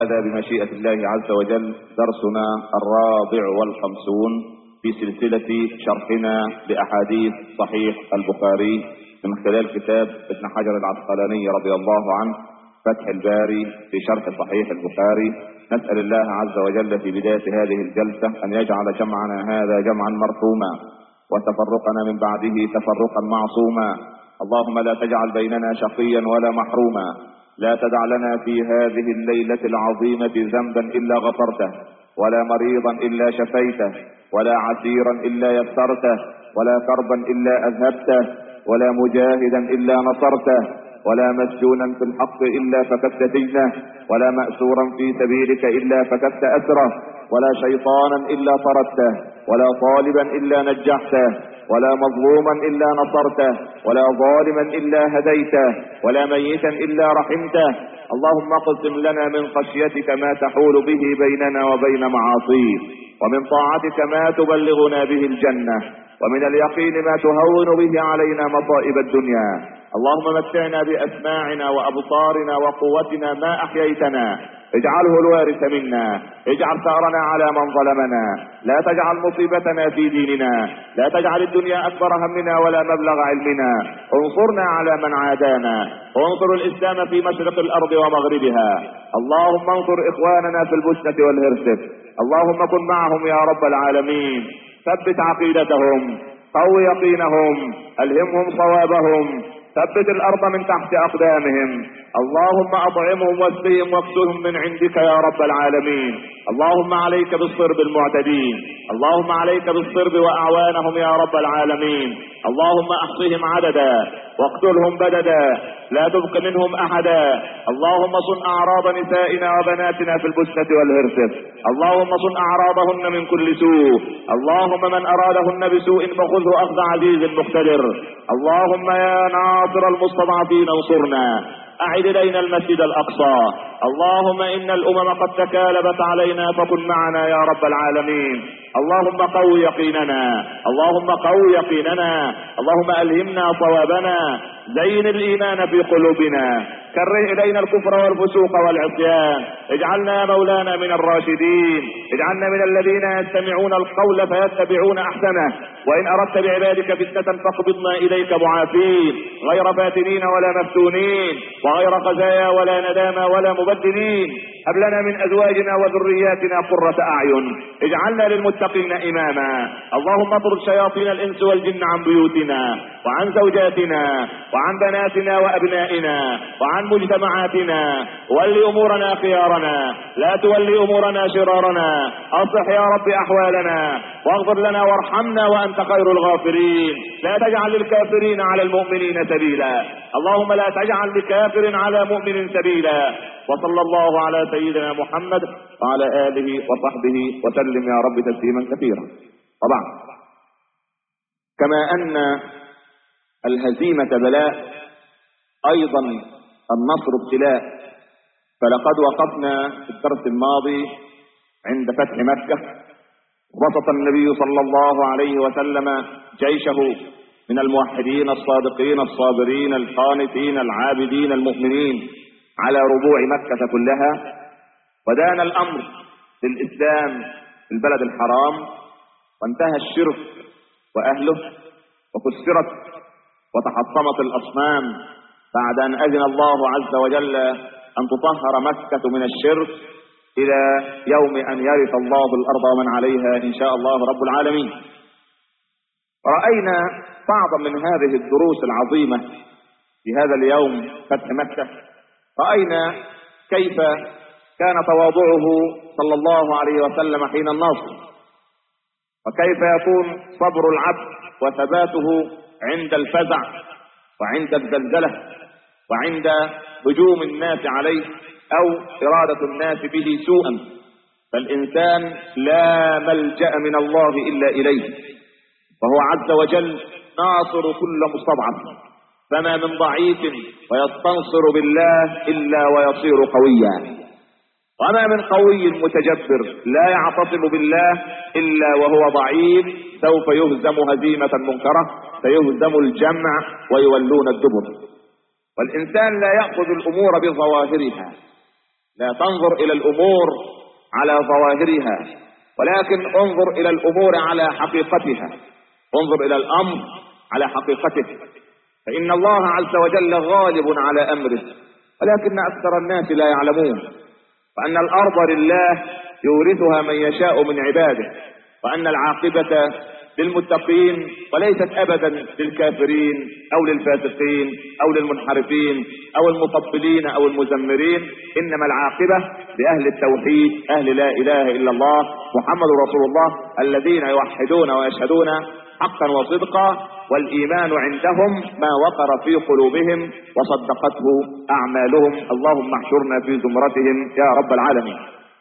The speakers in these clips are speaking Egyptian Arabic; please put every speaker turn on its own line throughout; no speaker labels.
هذا بمشيئة الله عز وجل درسنا الرابع والخمسون في سلسلة شرحنا لأحاديث صحيح البخاري من خلال كتاب ابن حجر العسقلاني رضي الله عنه فتح الباري في شرح صحيح البخاري نسأل الله عز وجل في بداية هذه الجلسة أن يجعل جمعنا هذا جمعا مرحوما وتفرقنا من بعده تفرقا معصوما اللهم لا تجعل بيننا شقيا ولا محروما لا تدع لنا في هذه الليلة العظيمة ذنبا إلا غفرته ولا مريضا إلا شفيته ولا عسيرا إلا يسرته ولا كربا إلا أذهبته ولا مجاهدا إلا نصرته ولا مسجونا في الحق إلا فكدت دينه ولا مأسورا في سبيلك إلا فكدت أسره ولا شيطانا إلا طردته ولا طالبا إلا نجحته ولا مظلوما إلا نصرته ولا ظالما إلا هديته ولا ميتا إلا رحمته اللهم اقسم لنا من خشيتك ما تحول به بيننا وبين معاصيك ومن طاعتك ما تبلغنا به الجنة ومن اليقين ما تهون به علينا مصائب الدنيا اللهم متعنا بأسماعنا وأبصارنا وقوتنا ما أحييتنا اجعله الوارث منا اجعل ثارنا على من ظلمنا لا تجعل مصيبتنا في ديننا لا تجعل الدنيا اكبر همنا ولا مبلغ علمنا انصرنا على من عادانا وانصر الاسلام في مشرق الارض ومغربها اللهم انصر اخواننا في البسنة والهرسك اللهم كن معهم يا رب العالمين ثبت عقيدتهم قو يقينهم الهمهم صوابهم ثبت الارض من تحت اقدامهم اللهم اطعمهم واسقهم واكسهم من عندك يا رب العالمين اللهم عليك بالصرب المعتدين اللهم عليك بالصرب واعوانهم يا رب العالمين اللهم احصهم عددا واقتلهم بددا لا تبق منهم احدا اللهم صن اعراض نسائنا وبناتنا في البسنة والهرسة اللهم صن اعراضهن من كل سوء اللهم من ارادهن بسوء فخذه اخذ عزيز مقتدر اللهم يا ناصر المستضعفين انصرنا اعد الينا المسجد الاقصى اللهم ان الامم قد تكالبت علينا فكن معنا يا رب العالمين اللهم قو يقيننا اللهم قو يقيننا اللهم الهمنا صوابنا زين الايمان في قلوبنا كره الينا الكفر والفسوق والعصيان اجعلنا يا مولانا من الراشدين اجعلنا من الذين يستمعون القول فيتبعون احسنه وان اردت بعبادك فتنه فاقبضنا اليك معافين غير فاتنين ولا مفتونين وغير خزايا ولا ندامى ولا مبدلين هب لنا من ازواجنا وذرياتنا قرة اعين اجعلنا للمتقين اماما اللهم اطرد شياطين الانس والجن عن بيوتنا وعن زوجاتنا وعن بناتنا وابنائنا وعن مجتمعاتنا ولي امورنا خيارنا لا تولي امورنا شرارنا اصلح يا رب احوالنا واغفر لنا وارحمنا وانت خير الغافرين لا تجعل للكافرين على المؤمنين سبيلا اللهم لا تجعل لكافر على مؤمن سبيلا وصلى الله على سيدنا محمد وعلى اله وصحبه وسلم يا رب تسليما كثيرا طبعا كما ان الهزيمة بلاء ايضا النصر ابتلاء فلقد وقفنا في الدرس الماضي عند فتح مكة وسط النبي صلى الله عليه وسلم جيشه من الموحدين الصادقين الصابرين القانتين العابدين المؤمنين على ربوع مكة كلها ودان الامر للاسلام في البلد الحرام وانتهى الشرك واهله وكسرت وتحطمت الاصنام بعد ان اذن الله عز وجل ان تطهر مكة من الشرك الى يوم ان يرث الله الارض ومن عليها ان شاء الله رب العالمين رأينا بعضا من هذه الدروس العظيمة في هذا اليوم فتح مكة رأينا كيف كان تواضعه صلى الله عليه وسلم حين النصر وكيف يكون صبر العبد وثباته عند الفزع وعند الزلزلة وعند هجوم الناس عليه او ارادة الناس به سوءا فالانسان لا ملجأ من الله الا اليه وهو عز وجل ناصر كل مستضعف فما من ضعيف ويستنصر بالله الا ويصير قويا وما من قوي متجبر لا يعتصم بالله الا وهو ضعيف سوف يهزم هزيمة منكرة سيهزم الجمع ويولون الدبر والانسان لا يأخذ الامور بظواهرها لا تنظر الى الامور على ظواهرها ولكن انظر الى الامور على حقيقتها انظر الى الامر على حقيقته فان الله عز وجل غالب على امره ولكن اكثر الناس لا يعلمون وان الارض لله يورثها من يشاء من عباده وان العاقبه للمتقين وليست ابدا للكافرين او للفاسقين او للمنحرفين او المطبلين او المزمرين انما العاقبه لاهل التوحيد اهل لا اله الا الله محمد رسول الله الذين يوحدون ويشهدون حقا وصدقا والايمان عندهم ما وقر في قلوبهم وصدقته اعمالهم اللهم احشرنا في زمرتهم يا رب العالمين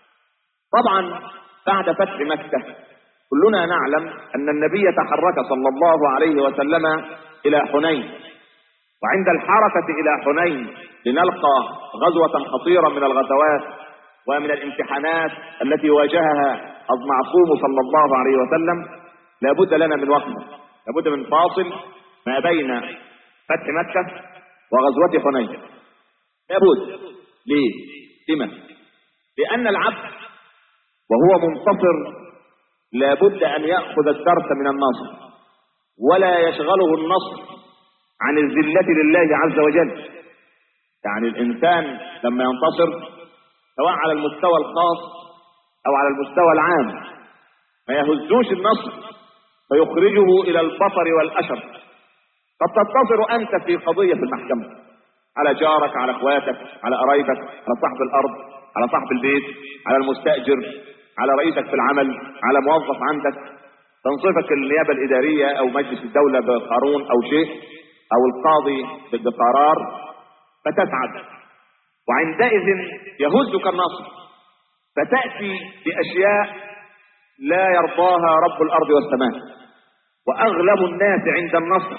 طبعا بعد فتح مكه كلنا نعلم ان النبي تحرك صلى الله عليه وسلم الى حنين وعند الحركة الى حنين لنلقى غزوة خطيرة من الغزوات ومن الامتحانات التي واجهها المعصوم صلى الله عليه وسلم لابد لنا من وقت لابد من فاصل ما بين فتح مكة وغزوة حنين لابد ليه؟ لما؟ لأن العبد وهو منتصر لابد ان ياخذ الدرس من النصر ولا يشغله النصر عن الذله لله عز وجل يعني الانسان لما ينتصر سواء على المستوى الخاص او على المستوى العام ما يهزوش النصر فيخرجه الى البطر والاشر قد تنتصر انت في قضيه في المحكمه على جارك على اخواتك على قرايبك على صاحب الارض على صاحب البيت على المستاجر على رئيسك في العمل على موظف عندك تنصفك النيابة الإدارية أو مجلس الدولة بقانون أو شيء أو القاضي بقرار فتسعد وعندئذ يهزك النصر فتأتي بأشياء لا يرضاها رب الأرض والسماء وأغلب الناس عند النصر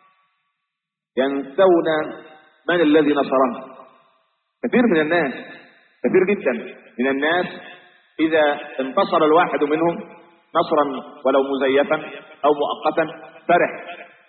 ينسون من الذي نصره كثير من الناس كثير جدا من الناس إذا انتصر الواحد منهم نصرا ولو مزيفا أو مؤقتا فرح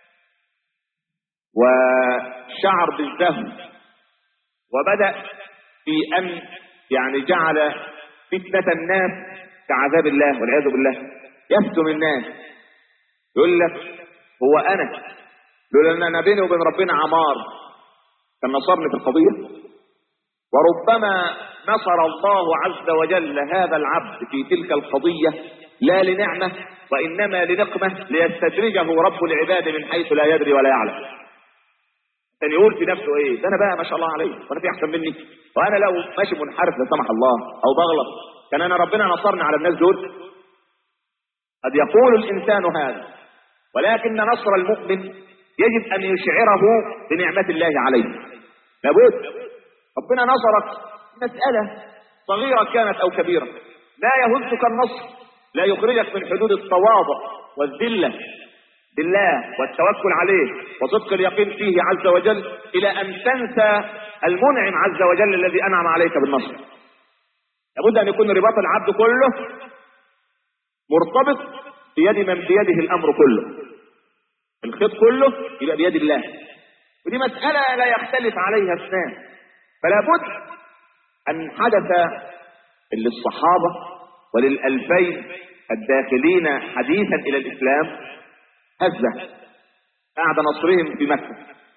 وشعر بالزهو وبدأ في أن يعني جعل فتنة الناس كعذاب الله والعياذ بالله يفتن الناس يقول لك هو أنا لولا أن أنا بيني وبين ربنا عمار كان نصرني في القضية وربما نصر الله عز وجل هذا العبد في تلك القضية لا لنعمة وإنما لنقمة ليستدرجه رب العباد من حيث لا يدري ولا يعلم كان يقول في نفسه ايه ده انا بقى ما شاء الله عليه وانا في احسن مني وانا لو ماشي منحرف لا سمح الله او بغلط كان انا ربنا نصرني على الناس دول قد يقول الانسان هذا ولكن نصر المؤمن يجب ان يشعره بنعمة الله عليه لابد ربنا نصرك مسألة صغيرة كانت أو كبيرة لا يهزك النصر لا يخرجك من حدود التواضع والذلة بالله والتوكل عليه وصدق اليقين فيه عز وجل إلى أن تنسى المنعم عز وجل الذي أنعم عليك بالنصر لابد أن يكون رباط العبد كله مرتبط بيد من بيده الأمر كله الخيط كله يبقى بيد الله ودي مسألة لا يختلف عليها اثنان فلا بد أن حدث للصحابة وللألفين الداخلين حديثا إلى الإسلام هزة بعد نصرهم في مكة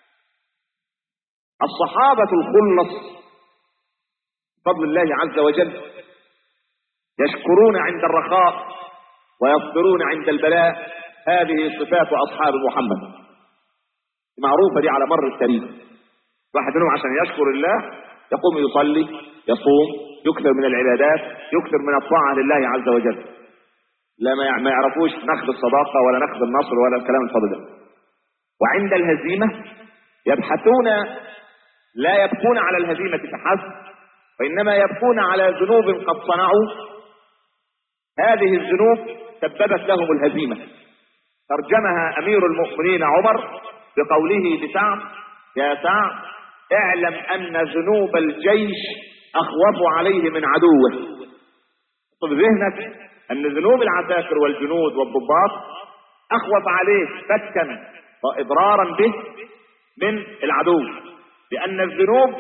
الصحابة الخلص بفضل الله عز وجل يشكرون عند الرخاء ويصبرون عند البلاء هذه صفات أصحاب محمد معروفة دي على مر التاريخ واحد منهم عشان يشكر الله يقوم يصلي يصوم يكثر من العبادات يكثر من الطاعة لله عز وجل لا ما يعرفوش نخذ الصداقة ولا نخذ النصر ولا الكلام الفاضي ده وعند الهزيمة يبحثون لا يبكون على الهزيمة فحسب وإنما يبكون على ذنوب قد صنعوا هذه الذنوب سببت لهم الهزيمة ترجمها أمير المؤمنين عمر بقوله لسعد يا سعد اعلم أن ذنوب الجيش أخوف عليه من عدوه طب ذهنك أن ذنوب العساكر والجنود والضباط أخوف عليه فكا وإضرارا به من العدو لأن الذنوب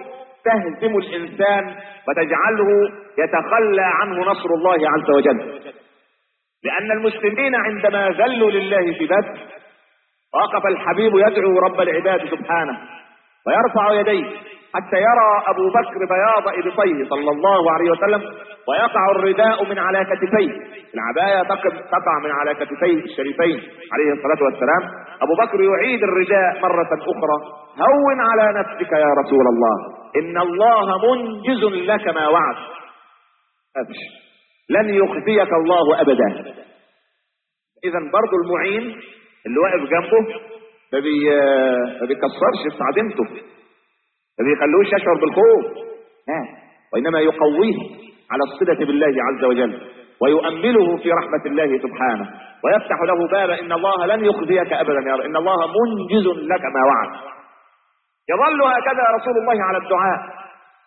تهزم الإنسان وتجعله يتخلى عنه نصر الله عز وجل لأن المسلمين عندما ذلوا لله في بدر وقف الحبيب يدعو رب العباد سبحانه ويرفع يديه حتى يرى أبو بكر بياض إبطيه صلى الله عليه وسلم ويقع الرداء من على كتفيه العباية تقع من على كتفيه الشريفين عليه الصلاة والسلام أبو بكر يعيد الرداء مرة أخرى هون على نفسك يا رسول الله إن الله منجز لك ما وعد أبش لن يخزيك الله أبدا إذا برضو المعين اللي واقف جنبه ما, بي... ما بيكسرش استعدمته ما بيخلوش يشعر بالخوف لا وإنما يقويه على الصلة بالله عز وجل ويؤمله في رحمة الله سبحانه ويفتح له بابا إن الله لن يخزيك أبدا يا رب إن الله منجز لك ما وعد يظل هكذا رسول الله على الدعاء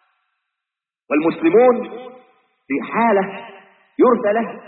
والمسلمون في حالة يرثى له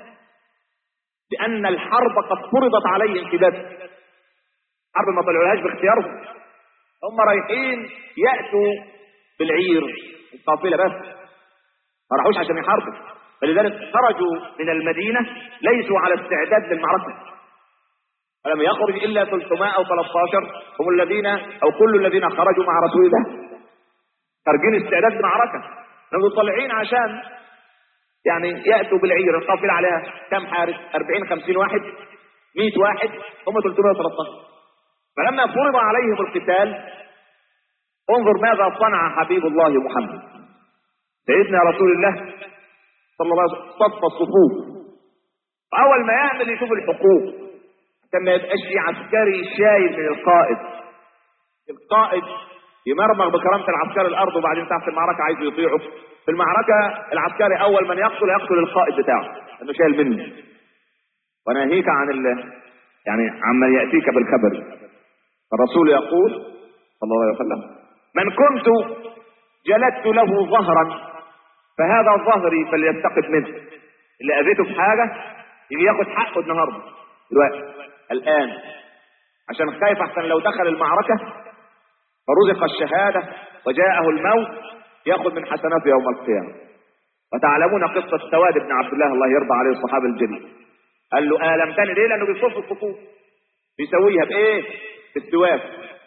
لأن الحرب قد فرضت عليهم في بدر حرب ما طلعوهاش باختيارهم هم رايحين يأتوا بالعير القافلة بس ما راحوش عشان يحاربوا فلذلك خرجوا من المدينة ليسوا على استعداد للمعركة فلم يخرج إلا 300 أو 13 هم الذين أو كل الذين خرجوا مع رسول الله خارجين استعداد للمعركة لأنهم طالعين عشان يعني يأتوا بالعير القافلة عليها كم حارس 40 50 واحد 100 واحد هم 313 فلما فرض عليهم القتال انظر ماذا صنع حبيب الله محمد سيدنا رسول الله صلى الله عليه وسلم صف الصفوف اول ما يعمل يشوف الحقوق عشان ما يبقاش في عسكري شايل من القائد القائد يمرمغ بكرامة العسكري الارض وبعدين تحت المعركة عايز يطيعه في المعركة العسكري اول من يقتل يقتل القائد بتاعه انه شايل منه وناهيك عن ال يعني عمن يأتيك بالخبر الرسول يقول صلى الله عليه وسلم من كنت جلدت له ظهرا فهذا ظهري فليستقف منه اللي اذيته في حاجه يجي ياخد حقه النهارده دلوقتي الان عشان خايف احسن لو دخل المعركه فرزق الشهاده وجاءه الموت ياخذ من حسناته يوم القيامه وتعلمون قصه سواد بن عبد الله الله يرضى عليه الصحابي الجليل قال له آلمتني ليه لانه بيصف الصفوف بيسويها بايه بالسواك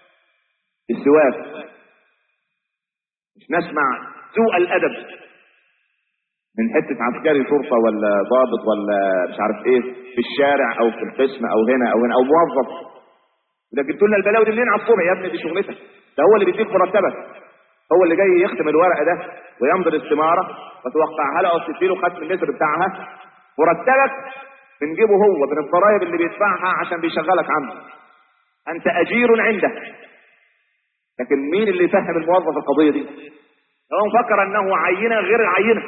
بالسواك مش نسمع سوء الادب من حته عسكري شرطه ولا ضابط ولا مش عارف ايه في الشارع او في القسم او هنا او هنا او موظف ده جبت لنا البلاوي دي منين على الصبح يا ابني دي شغلتك ده هو اللي بيديك مرتبك هو اللي جاي يختم الورقه ده ويمضي الاستماره وتوقعها له او تديله ختم النسر بتاعها مرتبك بنجيبه هو من الضرايب اللي بيدفعها عشان بيشغلك عنده انت اجير عنده لكن مين اللي يفهم الموظف القضيه دي هو مفكر انه عينه غير العينه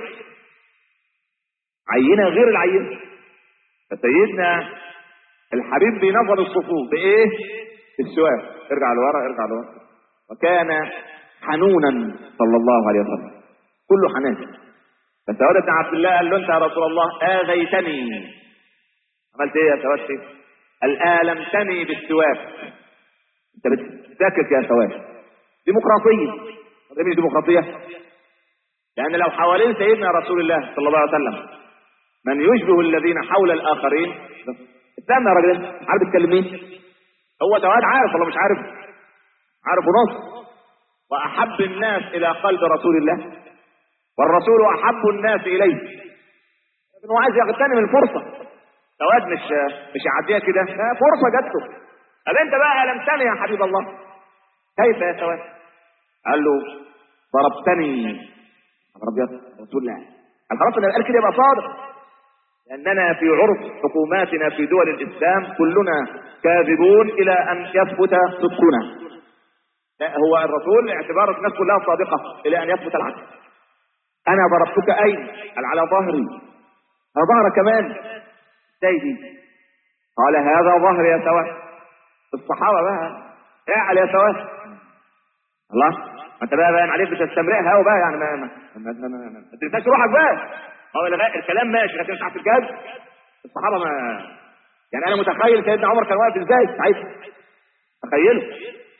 عينه غير العينه فسيدنا الحبيب بينظر الصفوف بايه بالسواك ارجع لورا ارجع لورا وكان حنونا صلى الله عليه وسلم كله حنان فسواد بن عبد الله قال له انت يا رسول الله اذيتني عملت ايه يا سواد قال آلمتني بالسواك انت بتساكت يا سواد ديمقراطية ده مش ديمقراطية لأن لو حوالين سيدنا رسول الله صلى الله عليه وسلم من يشبه الذين حول الآخرين استنى يا راجل عارف بيتكلم مين؟ هو سواد عارف ولا مش عارف؟ عارف ونص وأحب الناس إلى قلب رسول الله والرسول أحب الناس إليه لكن هو عايز يغتنم الفرصة سواد مش مش يعديها كده فرصة جات له طب أنت بقى ألمتني يا حبيب الله كيف يا سواد؟ قال له ضربتني ربي رسول الله قال خلاص انا قال كده يبقى صادق لاننا في عرف حكوماتنا في دول الاسلام كلنا كاذبون الى ان يثبت صدقنا هو الرسول اعتبار الناس كلها صادقه الى ان يثبت العكس انا ضربتك اين قال على ظهري على ظهر كمان سيدي قال هذا ظهر يا سواد الصحابه بقى اعل يا سواد الله انت بقى باين عليك بتستمرئها وبقى يعني ما ما ما ما ما ما تنساش روحك بقى هو الكلام ماشي لكن ساعه الجهاد الصحابه ما يعني انا متخيل سيدنا عمر كان واقف ازاي ساعتها تخيله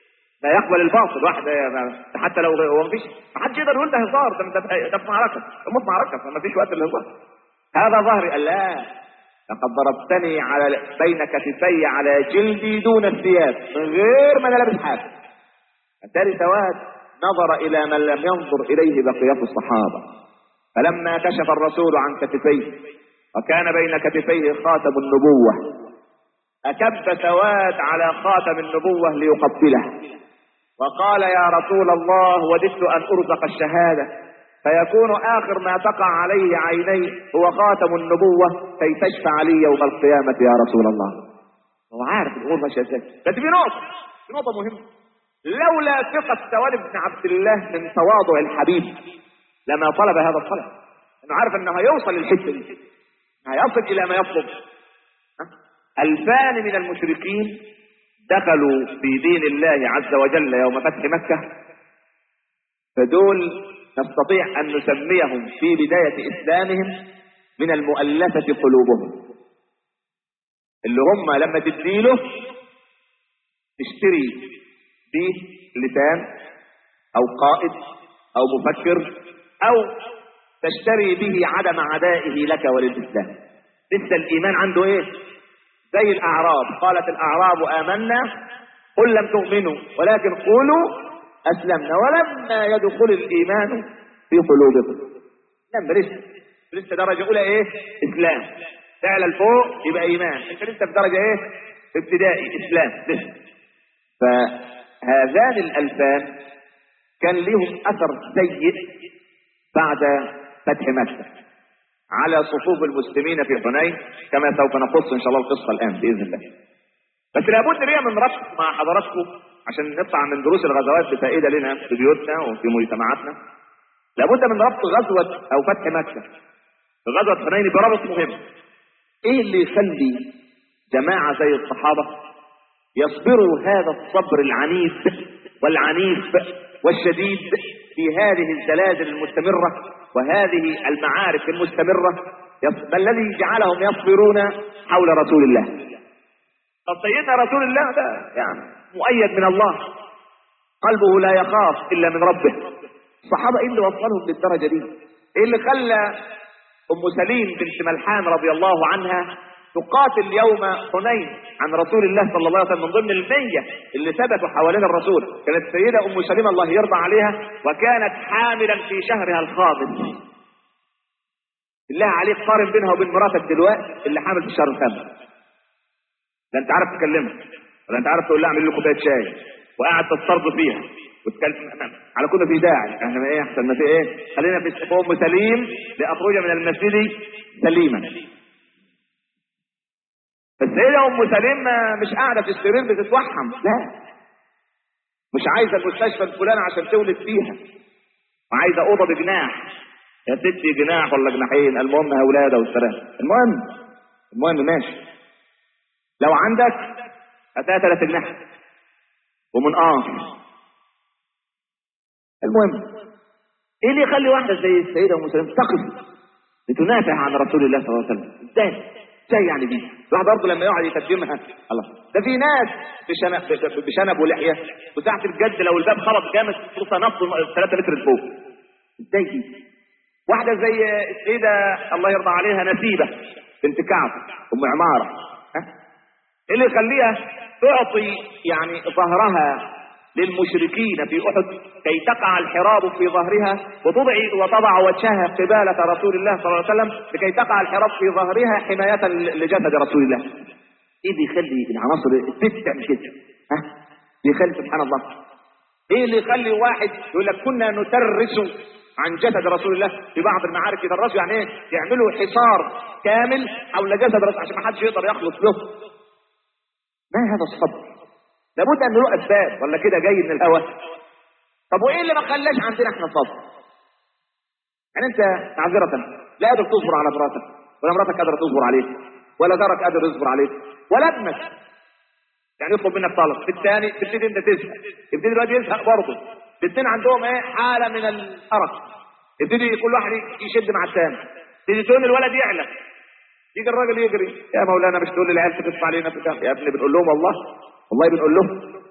لا يقبل الباطل واحد حتى لو هو مفيش ما حدش يقدر يقول ده هزار ده ده ده في معركه موت معركه فما فيش وقت للهزار هذا ظهري قال لا لقد ضربتني على بين كتفي على جلدي دون الثياب من غير ما انا لابس حاجه اتاري سواد نظر الى من لم ينظر اليه بقيه الصحابه فلما كشف الرسول عن كتفيه وكان بين كتفيه خاتم النبوه أكب سواد على خاتم النبوة ليقبله وقال يا رسول الله وددت أن أرزق الشهادة فيكون آخر ما تقع عليه عيني هو خاتم النبوة كي تشفع لي يوم القيامة يا رسول الله هو عارف الأمور ماشية ازاي بس في نقطة في نقطة مهمة لولا ثقة سواد بن عبد الله من تواضع الحبيب لما طلب هذا الطلب انه عارف انه هيوصل للحته دي هيصل الى ما يطلب ألفان من المشركين دخلوا في دين الله عز وجل يوم فتح مكة فدول نستطيع أن نسميهم في بداية إسلامهم من المؤلفة قلوبهم اللي هم لما تديله تشتري به لسان أو قائد أو مفكر أو تشتري به عدم عدائه لك وللإسلام لسه الإيمان عنده إيه زي الأعراب قالت الأعراب آمنا قل لم تؤمنوا ولكن قولوا أسلمنا ولما يدخل الإيمان في قلوبكم لما لسه لسه درجة أولى إيه إسلام تعلى لفوق يبقى إيمان أنت لسه في درجة إيه ابتدائي إسلام لسه فهذان الألفان كان لهم أثر سيء بعد فتح مكة على صفوف المسلمين في حنين كما سوف نقص ان شاء الله القصه الان باذن الله. بس لابد ليا من ربط مع حضراتكم عشان نطلع من دروس الغزوات بفائده لنا في بيوتنا وفي مجتمعاتنا. لابد من ربط غزوه او فتح مكه بغزوه حنين بربط مهم. ايه اللي يخلي جماعه زي الصحابه يصبروا هذا الصبر العنيف والعنيف والشديد في هذه الزلازل المستمره وهذه المعارك المستمرة ما الذي جعلهم يصبرون حول رسول الله طب سيدنا رسول الله ده يعني مؤيد من الله قلبه لا يخاف إلا من ربه الصحابة إيه اللي وصلهم للدرجة دي إيه اللي خلى أم سليم بنت ملحان رضي الله عنها تقاتل يوم حنين عن رسول الله صلى الله عليه وسلم من ضمن المية اللي ثبتوا حوالين الرسول كانت السيدة أم سليم الله يرضى عليها وكانت حاملا في شهرها الخامس بالله عليك قارن بينها وبين مراتك دلوقتي اللي حامل في الشهر الخامس لا انت عارف تكلمها ولا انت عارف تقول لها اعمل لي كوبايه شاي وقاعد تسترض فيها وتكلم على كل في داعي احنا ايه احسن ما في ايه خلينا في ام سليم لاخرج من المسجد سليما السيدة أم سليم مش قاعدة في السرير بتتوحم لا مش عايزة المستشفى الفلاني عشان تولد فيها وعايزة أوضة بجناح يا ستي جناح ولا جناحين المهم أولادها والسلام المهم المهم ماشي لو عندك هتلاقي ثلاث جناح ومنقاص المهم ايه اللي يخلي واحدة زي السيدة أم سليم تقف لتنافع عن رسول الله صلى الله عليه وسلم ازاي ازاي يعني دي الواحد برضه لما يقعد يقدمها الله ده في ناس بشنب بشنب ولحيه وساعه الجد لو الباب خبط جامد توصل نفسه 3 متر لفوق ازاي دي واحده زي السيده الله يرضى عليها نسيبه بنت كعب ام عماره ها ايه اللي يخليها تعطي يعني ظهرها للمشركين في احد كي تقع الحراب في ظهرها وتضع وتضع وجهها قبالة رسول الله صلى الله عليه وسلم لكي تقع الحراب في ظهرها حماية لجسد رسول الله. ايه اللي يخلي العناصر الست تعمل كده؟ ها؟ يخلي سبحان الله. ايه اللي يخلي واحد يقول لك كنا نترس عن جسد رسول الله في بعض المعارك يدرسوا يعني ايه؟ يعملوا حصار كامل حول جسد رسول عشان ما حدش يقدر يخلص له. ما هذا الصبر؟ لابد ان له اسباب ولا كده جاي من الهوى طب وايه اللي ما خلاش عندنا احنا صبر يعني انت معذره لا قادر تصبر على مراتك ولا مراتك قادره تصبر عليك ولا جارك قادر يصبر عليك ولا ابنك يعني يطلب منك طلب الثاني تبتدي انت تزهق يبتدي الواد يزهق برضه الاثنين عندهم ايه حاله من الارق يبتدي كل واحد يشد مع الثاني تيجي تقول الولد يعلى يجي الراجل يجري يا مولانا مش تقول للعيال تقف علينا في الدم يا ابني بنقول لهم والله والله بنقول لهم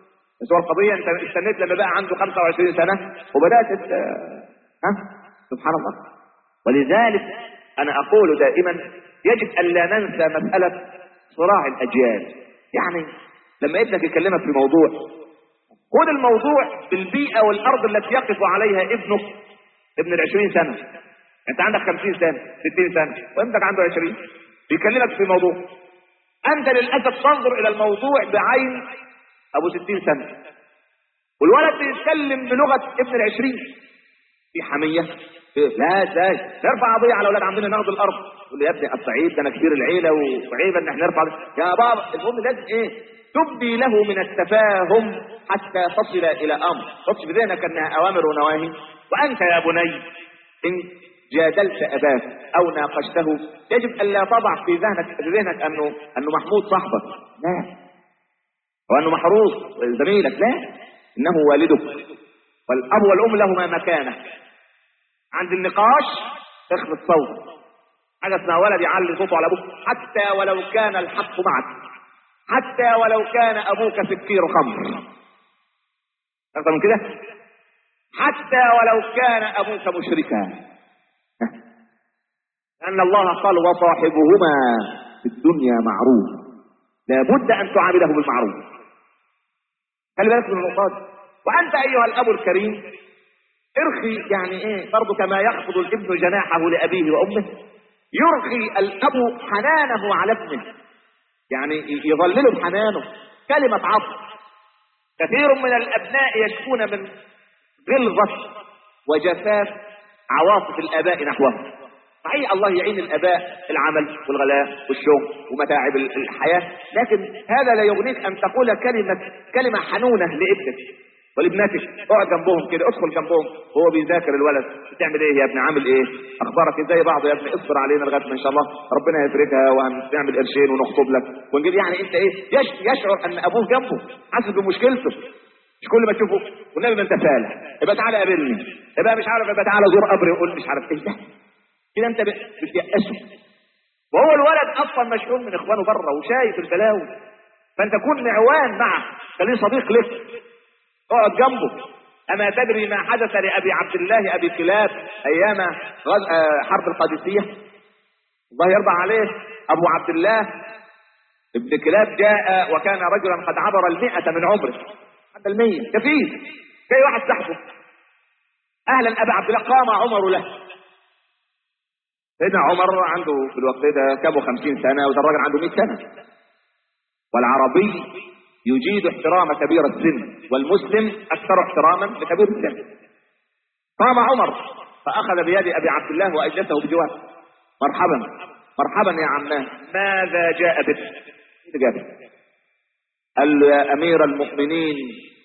بس هو القضيه انت استنيت لما بقى عنده 25 سنه وبدات ت- ها سبحان الله ولذلك انا اقول دائما يجب ان لا ننسى مساله صراع الاجيال يعني لما ابنك يكلمك في موضوع خد الموضوع بالبيئه والارض التي يقف عليها ابنك ابن العشرين سنه انت عندك خمسين سنه ستين سنه وابنك عنده عشرين بيكلمك في موضوع انت للاسف تنظر الى الموضوع بعين ابو ستين سنه والولد بيتكلم بلغه ابن العشرين في حميه لا ازاي نرفع قضيه على اولاد عندنا ناخد الارض يقول لي يا ابني الصعيد ده انا كبير العيله وعيب ان احنا نرفع يا بابا المهم لازم ايه تبدي له من التفاهم حتى تصل الى امر حط في ذهنك انها اوامر ونواهي وانت يا بني ان جادلت اباك او ناقشته يجب ان لا تضع في ذهنك في ذهنك انه انه محمود صاحبك لا وانه محروس زميلك لا انه والدك والاب والام لهما مكانه عند النقاش اخفض صوتك حاجه اسمها ولد يعلي صوته على ابوك حتى ولو كان الحق معك حتى ولو كان ابوك سكير خمر اكثر من كده حتى ولو كان ابوك مشركا لان الله قال وصاحبهما في الدنيا معروف لابد ان تعامله بالمعروف خلي بالك من النقاط وانت ايها الاب الكريم ارخي يعني ايه برضه كما يخفض الابن جناحه لابيه وامه يرخي الاب حنانه على ابنه يعني يظلله بحنانه كلمة عطف كثير من الابناء يشكون من غلظة وجفاف عواطف الاباء نحوهم صحيح الله يعين الاباء العمل والغلاء والشغل ومتاعب الحياة لكن هذا لا يغنيك ان تقول كلمة كلمة حنونة لابنك ولابنتك اقعد جنبهم كده ادخل جنبهم وهو بيذاكر الولد بتعمل ايه يا ابني عامل ايه اخبارك ازاي بعض يا ابني اصبر علينا لغايه ما ان شاء الله ربنا يفرجها وهنعمل قرشين ونخطب لك ونجيب يعني انت ايه يش- يشعر ان ابوه جنبه حاسس بمشكلته مش كل ما تشوفه والنبي ما انت فالح يبقى تعالى قابلني يبقى مش عارف يبقى تعالى زور قبري وقول مش عارف ايه ده كده انت ب- بتيأسه وهو الولد اصلا مشحون من اخوانه بره وشايف البلاوي فانت كن معوان معه خليه صديق لك اقعد جنبه اما تدري ما حدث لابي عبد الله ابي كلاب ايام غز... آه، حرب القادسيه الله يرضى عليه ابو عبد الله ابن كلاب جاء وكان رجلا قد عبر المئة من عمره حتى المية كفيف جاي واحد صاحبه اهلا ابا عبد الله قام عمر له سيدنا عمر عنده في الوقت ده كم وخمسين سنة وده الراجل عنده 100 سنة والعربي يجيد احترام كبير السن والمسلم اكثر احتراما لكبير السن قام عمر فاخذ بيد ابي عبد الله واجلسه بجواره مرحبا مرحبا يا عماه ماذا جاء بك إيه اللي جابك قال له يا امير المؤمنين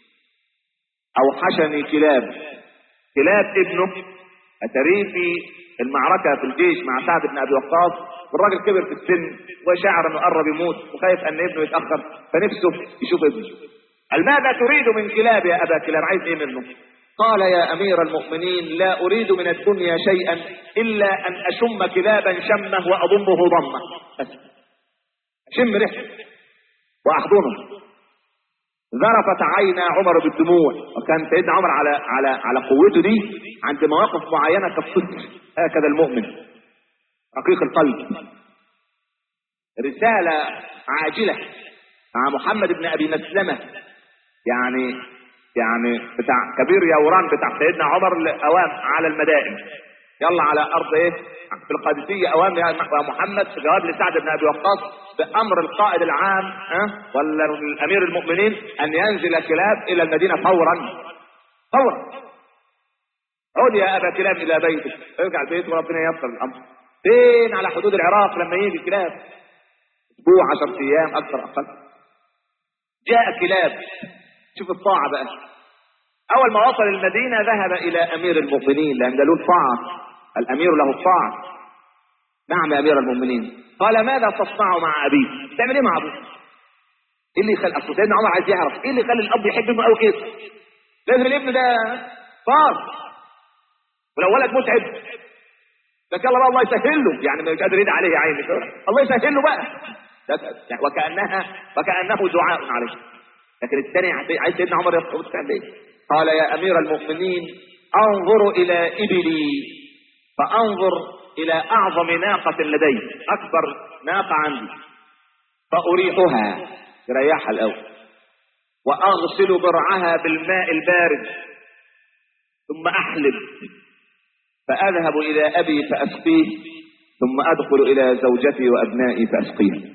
اوحشني كلاب كلاب ابنه اتريه في المعركة في الجيش مع سعد بن ابي وقاص والراجل كبر في السن وشعر انه قرب يموت وخايف ان ابنه يتاخر فنفسه يشوف ابنه قال ماذا تريد من كلاب يا ابا كلاب عايز ايه منه قال يا امير المؤمنين لا اريد من الدنيا شيئا الا ان اشم كلابا شمه واضمه ضمه بس اشم ريحته واحضنه ذرفت عينا عمر بالدموع وكان سيدنا عمر على على على قوته دي عند مواقف معينه كالصدق هكذا المؤمن رقيق القلب رساله عاجله مع محمد بن ابي مسلمه يعني يعني بتاع كبير يوران بتاع سيدنا عمر الاوام على المدائن يلا على ارض ايه في القادسيه اوام يا محمد جواب لسعد بن ابي وقاص بامر القائد العام ها ولا الامير المؤمنين ان ينزل كلاب الى المدينه فورا فورا عود يا ابا كلاب الى بيتك ارجع البيت وربنا ييسر الامر فين على حدود العراق لما يجي كلاب اسبوع عشر ايام اكثر اقل جاء كلاب شوف الطاعه بقى اول ما وصل المدينه ذهب الى امير المؤمنين لان ده له الطاعه الامير له الطاعه نعم يا امير المؤمنين قال ماذا تصنع مع ابيك تعمل ايه مع ابوك ايه اللي يخلي اصل سيدنا عمر عايز يعرف ايه اللي يخلي الاب يحب ابنه قوي كده لازم الابن ده طار ولو ولد متعب لك يلا بقى الله يسهل له يعني مش قادر يدعي عليه يا عيني الله يسهل له بقى ده- يعني وكانها وكانه دعاء عليه لكن الثاني عايز سيدنا عمر يصعد تعمل ايه قال يا امير المؤمنين انظر الى ابلي فانظر الى اعظم ناقة لدي اكبر ناقة عندي فاريحها يريحها الاول واغسل برعها بالماء البارد ثم احلب فاذهب الى ابي فاسقيه ثم ادخل الى زوجتي وابنائي فاسقيهم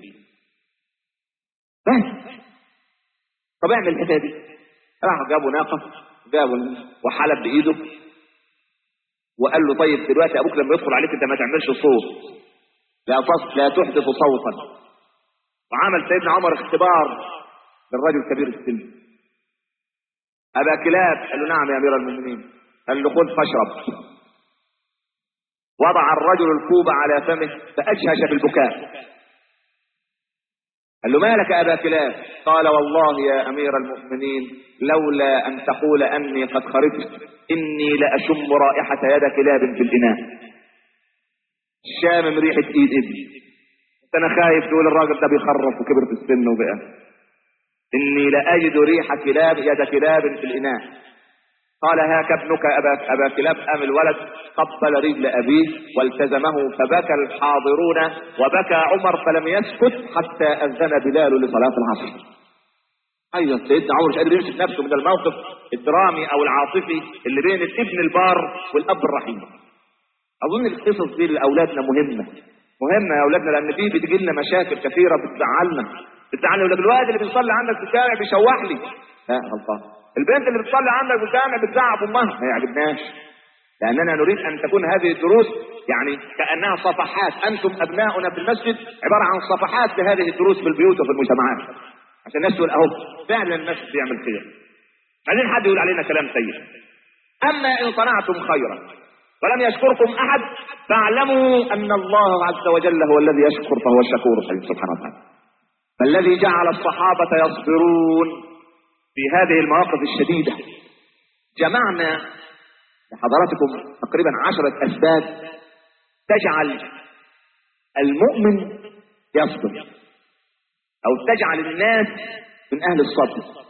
بس طب اعمل الحكايه دي راح جابوا ناقه جابوا وحلب بايده وقال له طيب دلوقتي ابوك لما يدخل عليك انت ما تعملش صوت لا تص لا تحدث صوتا وعمل سيدنا عمر اختبار للرجل كبير السن ابا كلاب قال له نعم يا امير المؤمنين قال له خذ فاشرب وضع الرجل الكوب على فمه فاجهش بالبكاء قال له ما لك ابا كلاب قال والله يا امير المؤمنين لولا ان تقول اني قد خرجت اني لاشم رائحه يد كلاب في الاناء شامم ريحه ايد ابني انا خايف تقول الراجل ده بيخرف وكبر في السن وبقى اني لاجد ريح كلاب يد كلاب في الاناء قال هاك ابنك أبا, أبا كلاب أم الولد قبل رجل أبيه والتزمه فبكى الحاضرون وبكى عمر فلم يسكت حتى أذن بلال لصلاة العصر أيضا سيدنا عمر مش قادر يمسك نفسه من الموقف الدرامي أو العاطفي اللي بين الابن البار والأب الرحيم أظن القصص دي لأولادنا مهمة مهمة يا أولادنا لأن دي بتجي لنا مشاكل كثيرة بتزعلنا بتزعلنا يقول لك الواد اللي بيصلي عندك في الشارع بيشوح لي لا غلطان البنت اللي بتصلي عندك في الجامع بتزعق امها ما يعجبناش لاننا نريد ان تكون هذه الدروس يعني كانها صفحات انتم ابناؤنا في المسجد عباره عن صفحات لهذه الدروس في البيوت وفي المجتمعات عشان الناس تقول اهو فعلا المسجد بيعمل خير بعدين حد يقول علينا كلام سيء اما ان صنعتم خيرا ولم يشكركم احد فاعلموا ان الله عز وجل هو الذي يشكر فهو الشكور سبحانه وتعالى فالذي جعل الصحابه يصبرون في هذه المواقف الشديدة جمعنا لحضراتكم تقريبا عشرة أسباب تجعل المؤمن يصبر أو تجعل الناس من أهل الصبر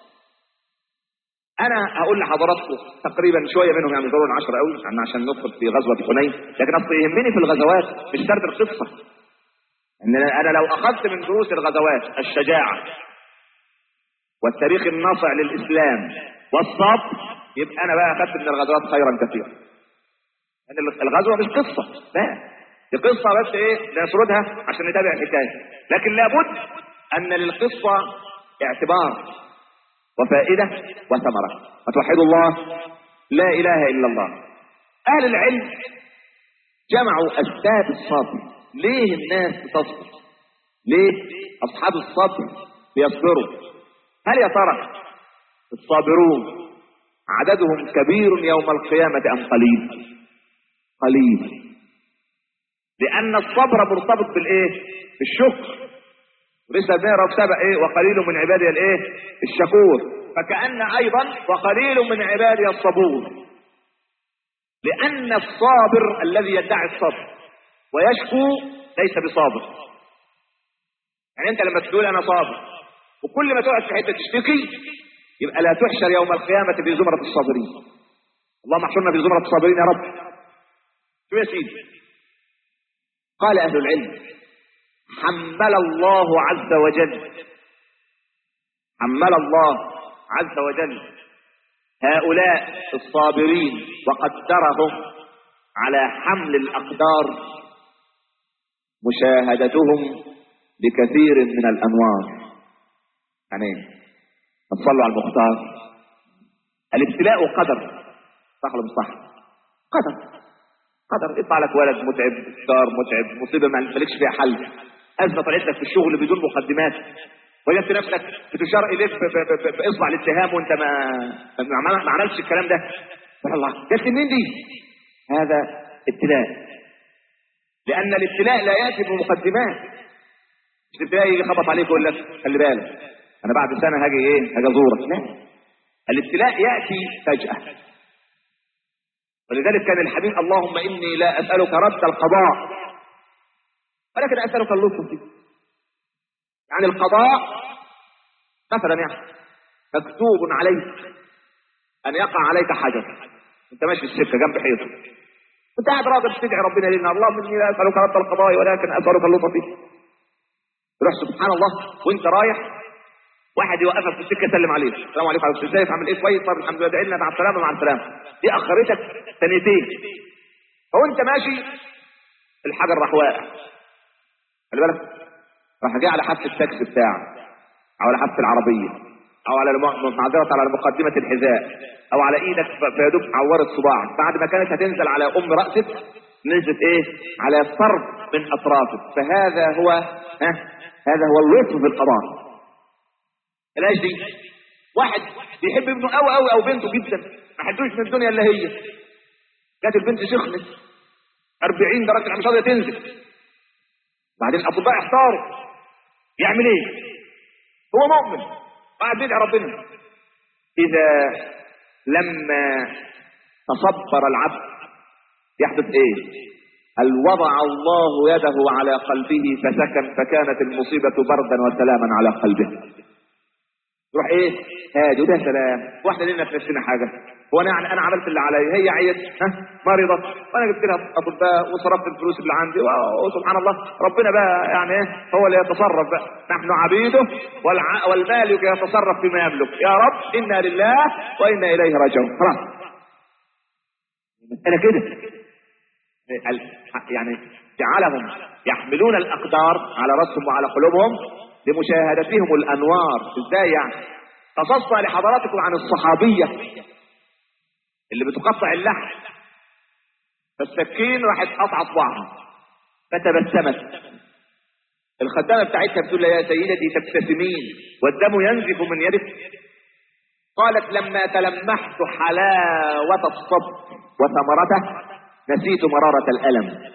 أنا هقول لحضراتكم تقريبا شوية منهم يعني ضروري عشرة قوي عشان ندخل في غزوة حنين لكن أصل يهمني في الغزوات مش سرد القصة إن أنا لو أخذت من دروس الغزوات الشجاعة والتاريخ الناصع للإسلام والصبر يبقى أنا بقى أخذت من الغزوات خيرا كثيرا يعني الغزوة مش قصة لا دي قصة بس إيه نسردها عشان نتابع الحكاية لكن لابد أن للقصة اعتبار وفائدة وثمرة وتوحدوا الله لا إله إلا الله أهل العلم جمعوا أسباب الصبر ليه الناس تصبر ليه أصحاب الصبر بيصبروا هل يا ترى الصابرون عددهم كبير يوم القيامة أم قليل قليل لأن الصبر مرتبط بالإيه بالشكر ولسه بنقرا في سبق ايه وقليل من عبادي الايه الشكور فكأن ايضا وقليل من عبادي الصبور لأن الصابر الذي يدعي الصبر ويشكو ليس بصابر يعني انت لما تقول انا صابر وكل ما تقعد في حته تشتكي يبقى لا تحشر يوم القيامه في زمره الصابرين اللهم احشرنا في زمره الصابرين يا رب شو يا سيدي قال اهل العلم حمل الله عز وجل حمل الله عز وجل هؤلاء الصابرين وقدرهم على حمل الاقدار مشاهدتهم بكثير من الانوار يعني صلوا على المختار الابتلاء قدر صح ولا مش صح؟ قدر قدر يطلع لك ولد متعب دار متعب مصيبه ما مالكش فيها حل ازمه طلعت لك في الشغل بدون مقدمات وجدت نفسك بتشار اليك باصبع الاتهام وانت ما ما, ما عملتش الكلام ده سبحان الله جت منين دي؟ هذا ابتلاء لان الابتلاء لا ياتي بمقدمات مش الابتلاء يجي يخبط عليك ويقول لك خلي بالك انا بعد سنه هاجي ايه هاجي ازورك لا الابتلاء ياتي فجاه ولذلك كان الحبيب اللهم اني لا اسالك رد القضاء ولكن اسالك اللطف فيه يعني القضاء مثلا يعني مكتوب عليك ان يقع عليك حجر انت ماشي في السكه جنب حيطه انت قاعد راضي بتدعي ربنا لنا اللهم اني لا اسالك رد القضاء ولكن اسالك اللطف فيه تروح سبحان الله وانت رايح واحد يوقفك في السكه يسلم عليك السلام عليكم عليكم ازيك عامل ايه كويس طب الحمد لله ادعي لنا مع السلامه مع السلامه دي اخرتك ثانيتين هو انت ماشي الحجر راح واقع خلي بالك راح جاي على حافه التاكسي بتاعك او على حافه العربيه او على الم- معذره على مقدمه الحذاء او على ايدك ف- فيدوب عورت صباعك بعد ما كانت هتنزل على ام راسك نزلت ايه على طرف من اطرافك فهذا هو ها هذا هو اللطف في القضاء العيش دي واحد بيحب ابنه قوي قوي او بنته جدا ما حدوش من الدنيا الا هي جت البنت سخنت 40 درجه مش راضيه تنزل بعدين الاطباء احتاروا يعمل ايه هو مؤمن قاعد بيدعي ربنا اذا لما تصبر العبد يحدث ايه هل وضع الله يده على قلبه فسكن فكانت المصيبة بردا وسلاما على قلبه يروح ايه هادي وده سلام واحنا لنا في نفسنا حاجه هو انا يعني انا عملت اللي عليا هي عيت ها مريضه وانا جبت لها اطباء وصرفت الفلوس اللي عندي وسبحان الله ربنا بقى يعني ايه هو اللي يتصرف بقى نحن عبيده والع... والمالك يتصرف فيما يملك يا رب انا لله وانا اليه راجعون خلاص المساله كده ال- يعني جعلهم يحملون الاقدار على راسهم وعلى قلوبهم لمشاهدتهم الانوار ازاي يعني قصصنا لحضراتكم عن الصحابيه اللي بتقطع اللحم فالسكين راحت قطعت صباعها فتبسمت الخدامه بتاعتها بتقول لها يا سيدتي تبتسمين والدم ينزف من يدك قالت لما تلمحت حلاوه الصبر وثمرته نسيت مراره الالم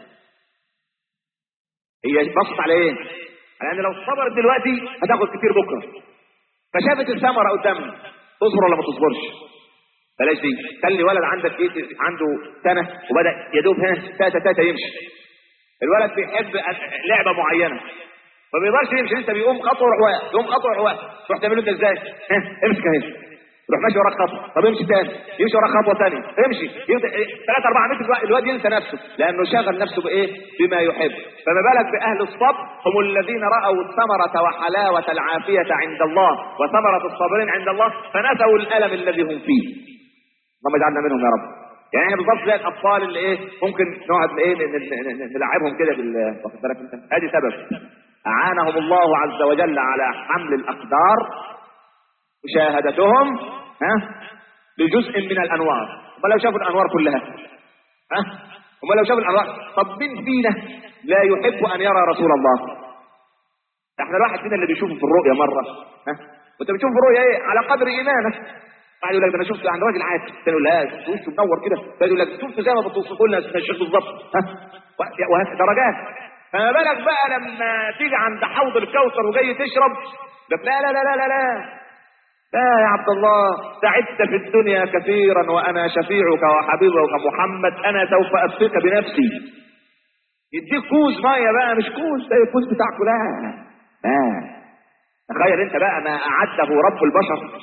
هي بصت على ايه لان لو صبرت دلوقتي هتاخد كتير بكره فشافت الثمره قدامها تصبر ولا ما تصبرش بلاش دي خلي ولد عندك ايه عنده سنه وبدا يا دوب ها تاتا تاتا يمشي الولد بيحب لعبه معينه ما بيقدرش يمشي لسه بيقوم خطوه ويروح واقف يقوم خطوه ويروح واقف تروح تعمله انت ازاي؟ ها امسك اهي يروح ماشي وراك خطوه طب امشي تاني يمشي وراك خطوه ثانيه امشي ثلاث اربع متر الواد- الواد ينسى نفسه لانه شغل نفسه بايه؟ بما يحب فما بالك باهل الصبر هم الذين راوا الثمره وحلاوه العافيه عند الله وثمره الصابرين عند الله فنسوا الالم الذي هم فيه اللهم اجعلنا منهم يا رب يعني احنا بالظبط زي الاطفال اللي ايه ممكن نقعد ايه ن- ن- ن- نلعبهم كده بال واخد بالك انت ادي سبب اعانهم الله عز وجل على حمل الاقدار مشاهدتهم ها لجزء من الانوار هم لو شافوا الانوار كلها ها هم لو شافوا الانوار طب مين فينا لا يحب ان يرى رسول الله ده احنا الواحد فينا اللي بيشوفه في الرؤيا مره ها وانت بتشوف في الرؤيا ايه على قدر ايمانك واحد يقول لك ده انا شفته عند راجل عادي الثاني يقول لا شفت وشه منور كده الثاني يقول لك شفته زي ما بتوصفه لنا يا الشيخ بالظبط ها وهكذا درجات فما بالك بقى لما تيجي عند حوض الكوثر وجاي تشرب ده لا لا لا لا لا, لا. لا يا عبد الله تعبت في الدنيا كثيرا وانا شفيعك وحبيبك محمد انا سوف اسقيك بنفسي يديك كوز ميه بقى مش كوز ده الكوز بتاعكم لا لا تخيل انت بقى ما اعده رب البشر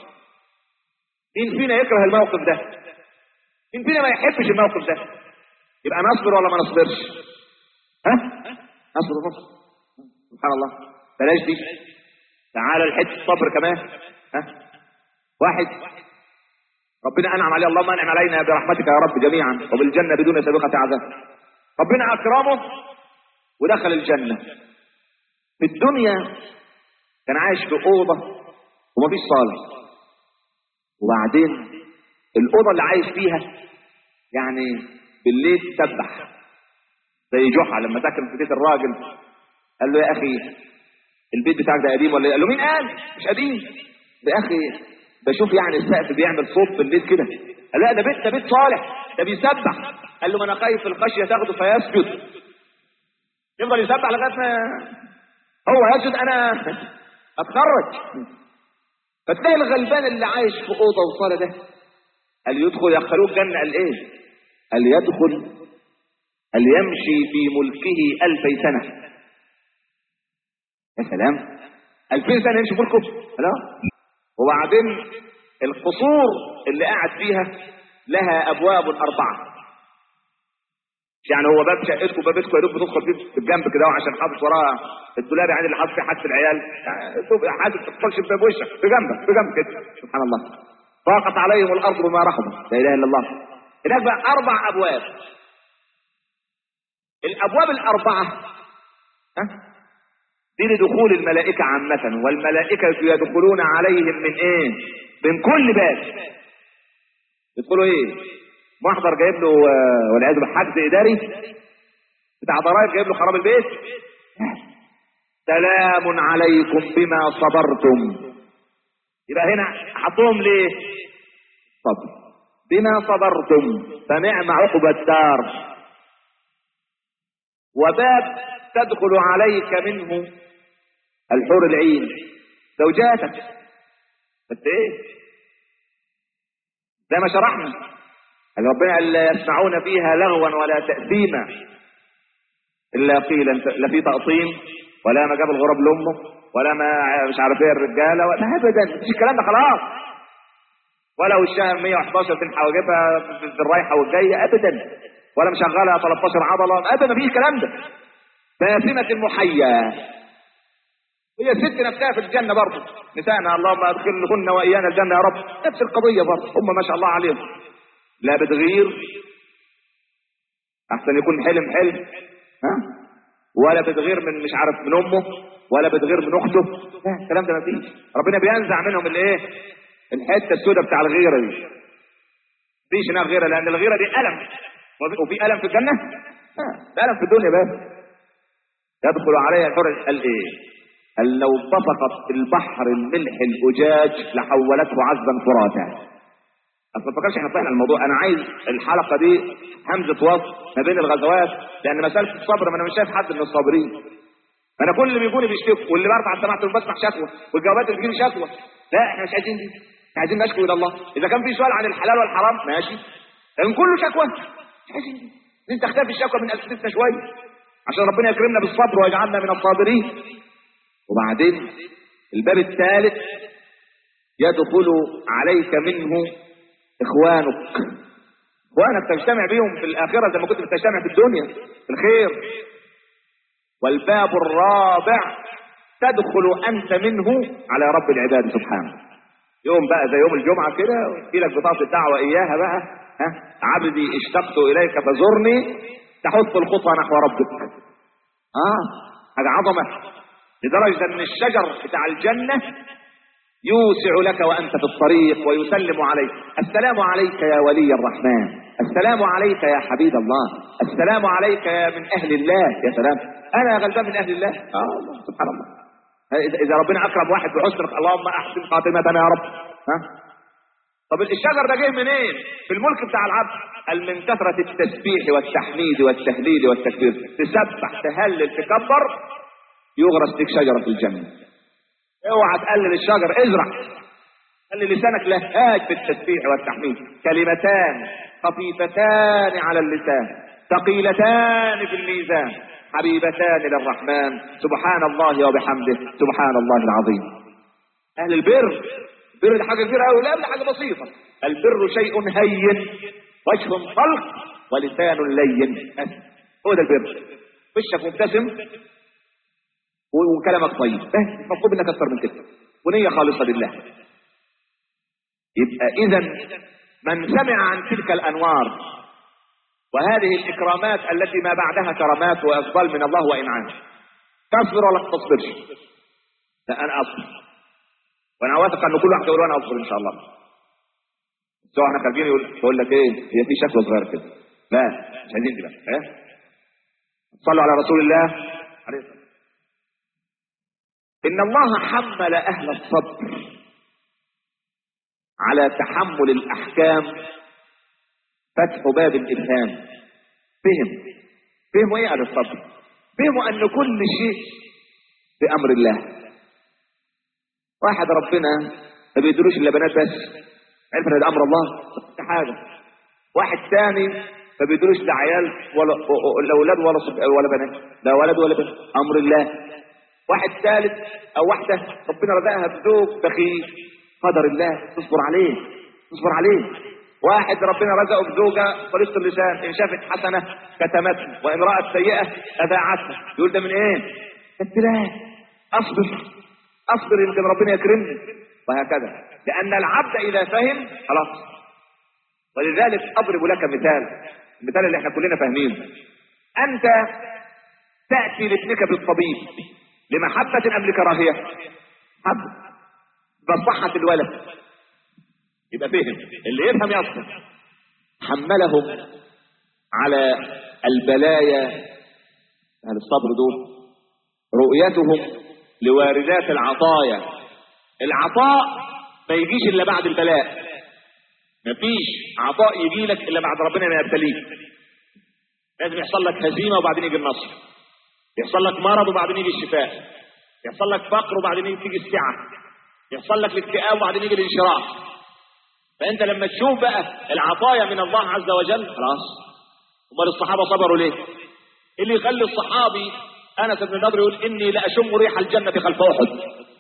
مين فينا يكره الموقف ده مين فينا ما يحبش الموقف ده يبقى نصبر ولا ما نصبرش ها نصبر نصبر سبحان الله بلاش دي تعالى الحته الصبر كمان ها واحد ربنا انعم عليه اللهم انعم علينا برحمتك يا رب جميعا وبالجنه بدون سابقه عذاب ربنا اكرمه ودخل الجنه في الدنيا كان عايش في اوضه ومفيش صاله وبعدين الاوضه اللي عايش فيها يعني بالليل سبح زي جحا لما سكن في بيت الراجل قال له يا اخي البيت بتاعك ده قديم ولا إيه؟ قال له مين قال مش قديم يا اخي بشوف يعني السقف بيعمل صوت بالليل كده قال لا ده بيت ده بيت صالح ده بيسبح قال له ما انا خايف الخشيه تاخده فيسجد يفضل يسبح لغايه ما هو يسجد انا اتخرج فتلاقي الغلبان اللي عايش في اوضه وصاله ده قال يدخل يدخلوه الجنه قال ايه؟ قال يدخل قال يمشي في ملكه ألفي سنة يا سلام ألفين سنة يمشي ملكه لا وبعدين القصور اللي قاعد فيها لها ابواب اربعه يعني هو باب شقتكم باب بيتكم يا دوب بتدخل فيه بالجنب كده عشان حاطط وراه الدولاب يعني اللي حاطط فيه حاجه العيال يعني شوف حاجه ما تدخلش بباب وشك بجنبك بجنب كده سبحان الله ضاقت عليهم الارض بما رحبت لا اله الا الله هناك بقى اربع ابواب الابواب الاربعه ها دي لدخول الملائكه عامه والملائكه يدخلون عليهم من ايه من كل باب يدخلوا ايه محضر جايب له آه، والعياذ بالله حجز اداري بتاع ضرائب جايب له خراب البيت سلام عليكم بما صبرتم يبقى هنا حطوهم ليه صبر بما صبرتم فنعم عقبى الدار وباب تدخل عليك منه الحور العين زوجاتك بس ايه زي ما شرحنا قال ربنا قال لا يسمعون فيها لغوا ولا تأثيما إلا قيلا لا في تقطيم ولا ما جاب الغراب لأمه ولا ما مش عارف ايه الرجالة ولا أبدا مفيش الكلام ده خلاص ولا وشها 111 في حواجبها في الرايحة والجاية أبدا ولا مشغلة 13 عضلة أبدا مفيش الكلام ده باسمة محيا هي الست نفسها في الجنة برضه نسائنا اللهم ادخلهن وإيانا الجنة يا رب نفس القضية برضه هم ما شاء الله عليهم لا بتغير احسن يكون حلم حلم ها ولا بتغير من مش عارف من امه ولا بتغير من اخته لا الكلام ده ما فيش ربنا بينزع منهم الايه الحته السوداء بتاع الغيره دي مفيش هناك غيره لان الغيره دي الم وفي الم في الجنه ها ده الم في الدنيا بس يدخل عليها الحر قال ايه قال لو طفقت في البحر الملح الاجاج لحولته عذبا فراتا اصل ما تفكرش احنا طلعنا الموضوع انا عايز الحلقه دي همزه وصل ما بين الغزوات لان مساله الصبر ما انا مش شايف حد من الصابرين ما انا كل اللي بيجوني بيشتكوا واللي برفع سماعته بسمع شكوى والجوابات اللي بتجيلي شكوى لا احنا مش عايزين دي احنا عايزين نشكو الى الله اذا كان في سؤال عن الحلال والحرام ماشي لكن كله شكوى مش عايزين دي انت تختفي الشكوى من اسئلتنا شويه عشان ربنا يكرمنا بالصبر ويجعلنا من الصابرين وبعدين الباب الثالث يدخل عليك منه اخوانك اخوانك تجتمع بيهم في الاخره زي ما كنت بتجتمع في الدنيا في الخير والباب الرابع تدخل انت منه على رب العباد سبحانه يوم بقى زي يوم الجمعه كده ويجي لك بطاقه الدعوه اياها بقى ها عبدي اشتقت اليك فزرني تحط الخطوه نحو ربك اه هذا عظمه لدرجه ان الشجر بتاع الجنه يوسع لك وانت في الطريق ويسلم عليك السلام عليك يا ولي الرحمن السلام عليك يا حبيب الله السلام عليك يا من اهل الله يا سلام انا غلبان من اهل الله اه الله سبحان الله إذا- اذا ربنا اكرم واحد بحسن اللهم احسن خاتمتنا يا رب ها طب الشجر ده جه منين في الملك بتاع العبد قال من كثرة التسبيح والتحميد والتهليل والتكبير تسبح تهلل تكبر يغرس لك شجرة في الجنة اوعى تقلل الشجر ازرع خلي لسانك لهاج في التسبيح والتحميد كلمتان خفيفتان على اللسان ثقيلتان في الميزان حبيبتان للرحمن سبحان الله وبحمده سبحان الله العظيم اهل البر البر ده حاجه كبيره قوي لا ده حاجه بسيطه البر شيء هين وجه طلق ولسان لين بس هو ده البر وشك مبتسم و- وكلامك طيب بس مطلوب منك اكتر من كده ونيه خالصه لله يبقى اذا من سمع عن تلك الانوار وهذه الاكرامات التي ما بعدها كرامات واقبال من الله وانعام تصبر ولا ما تصبرش لا انا اصبر وانا واثق ان كل واحد يقول انا اصبر ان شاء الله بس هو احنا خارجين يقول يقول لك ايه هي في شكوى صغيره كده لا مش عايزين دي بقى ايه صلوا على رسول الله عليه الصلاه والسلام. ان الله حمل اهل الصبر على تحمل الاحكام فتح باب الافهام فهم فهموا ايه على الصبر فهموا ان كل شيء بامر الله واحد ربنا ما بيدروش الا بنات بس عرف ان ده امر الله ده حاجه واحد ثاني ما بيدروش لا عيال ولا لا اولاد ولا صب... ولا بنات لا ولد ولا بنت امر الله واحد ثالث او واحده ربنا رزقها بزوج بخيل قدر الله تصبر عليه تصبر عليه واحد ربنا رزقه بزوجة طريقة اللسان إن شافت حسنة كتمتها وإن رأت سيئة أذاعتها يقول ده من إيه؟ ابتلاء أصبر أصبر يمكن ربنا يكرمني وهكذا لأن العبد إذا فهم خلاص ولذلك أضرب لك مثال المثال اللي احنا كلنا فاهمينه أنت تأتي لابنك بالطبيب لمحبة أم لكراهية؟ حب بصحة الولد يبقى فهم اللي يفهم يصبر حملهم على البلايا أهل الصبر دول رؤيتهم لواردات العطايا العطاء ما يجيش إلا بعد البلاء مفيش عطاء يجي لك إلا بعد ربنا ما يبتليك لازم يحصل لك هزيمة وبعدين يجي النصر يحصل لك مرض وبعدين يجي الشفاء يحصل لك فقر وبعدين تيجي السعة يحصل لك الاكتئاب وبعدين يجي الانشراح فانت لما تشوف بقى العطايا من الله عز وجل خلاص امال الصحابه صبروا ليه اللي يخلي الصحابي انس بن النضر يقول اني لاشم ريح الجنه خلف احد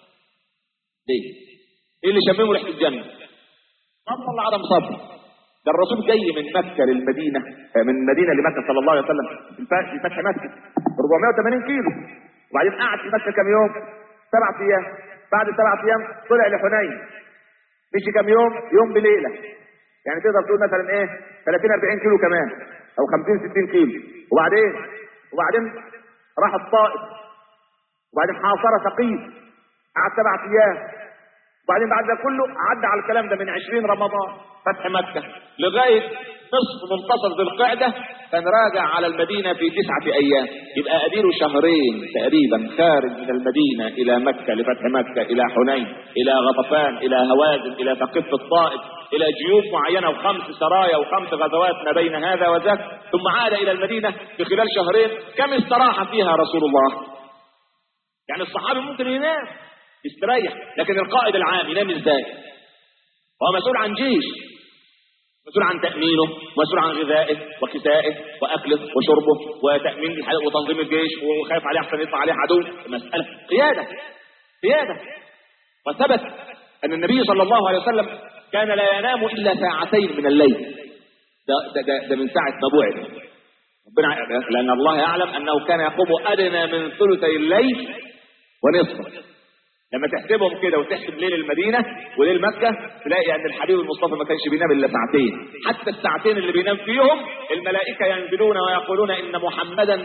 ليه ايه اللي شممه ريحه الجنه صبر الله عدم صبر ده الرسول جاي من مكه للمدينه من المدينه لمكه صلى الله عليه وسلم في فتح مكه 480 كيلو وبعدين قعد في مكه كم يوم سبع ايام بعد سبع ايام طلع لحنين مشي كام يوم يوم بليله يعني تقدر تقول مثلا ايه 30 40 كيلو كمان او 50 60 كيلو وبعدين وبعدين راح الطائف وبعدين حاصر ثقيف قعد سبع ايام وبعدين بعد ده كله عدى على الكلام ده من 20 رمضان فتح مكه لغايه نصف منتصف ذي القعده كان راجع على المدينه في تسعه ايام يبقى اديله شهرين تقريبا خارج من المدينه الى مكه لفتح مكه الى حنين الى غطفان الى هوازن الى ثقيف الطائف الى جيوب معينه وخمس سرايا وخمس غزوات ما بين هذا وذاك ثم عاد الى المدينه في خلال شهرين كم استراح فيها رسول الله يعني الصحابي ممكن ينام يستريح لكن القائد العام ينام ازاي هو مسؤول عن جيش مسؤول عن تأمينه مسؤول عن غذائه وكسائه وأكله وشربه وتأمين الحياة وتنظيم الجيش وخايف عليه أحسن يطلع عليه عدو مسألة قيادة قيادة وثبت أن النبي صلى الله عليه وسلم كان لا ينام إلا ساعتين من الليل ده, ده, ده, ده من ساعة ما بعث ربنا لأن الله يعلم أنه كان يقوم أدنى من ثلثي الليل ونصفه لما تحسبهم كده وتحسب ليل المدينة وليل مكة تلاقي أن الحبيب المصطفى ما كانش بينام إلا ساعتين حتى الساعتين اللي بينام فيهم الملائكة ينزلون ويقولون إن محمدا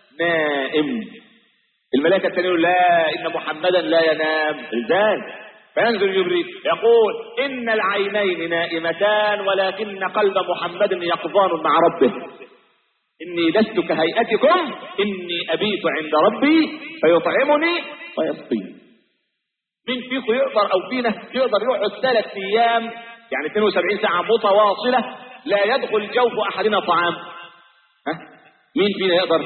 نائم الملائكة التانيين لا إن محمدا لا ينام إزاي فينزل جبريل يقول إن العينين نائمتان ولكن قلب محمد يقظان مع ربه إني لست كهيئتكم إني أبيت عند ربي فيطعمني ويسقيني مين فيكم يقدر او فينا يقدر يقعد ثلاث ايام يعني 72 ساعه متواصله لا يدخل جوف احدنا طعام ها مين فينا يقدر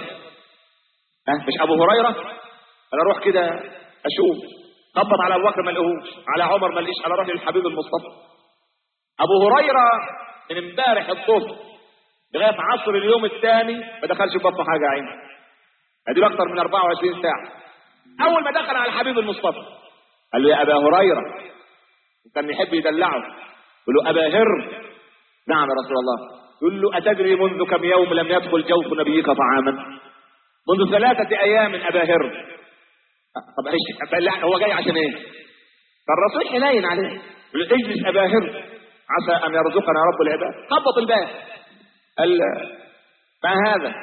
ها مش ابو هريره انا اروح كده اشوف خبط على ابو بكر ما لقيهوش على عمر ما لقيش على راجل الحبيب المصطفى ابو هريره من امبارح الظهر لغايه عصر اليوم الثاني ما دخلش في بطنه حاجه عيني ادي اكتر من 24 ساعه اول ما دخل على الحبيب المصطفى قال له يا ابا هريره وكان يحب يدلعه يقول له ابا هر نعم يا رسول الله يقول له اتدري منذ كم يوم لم يدخل جوف نبيك طعاما منذ ثلاثه ايام ابا هر طب ايش لا هو جاي عشان ايه فالرسول حنين عليه يقول له اجلس ابا هر عسى ان يرزقنا رب العباد خبط الباب قال ما هذا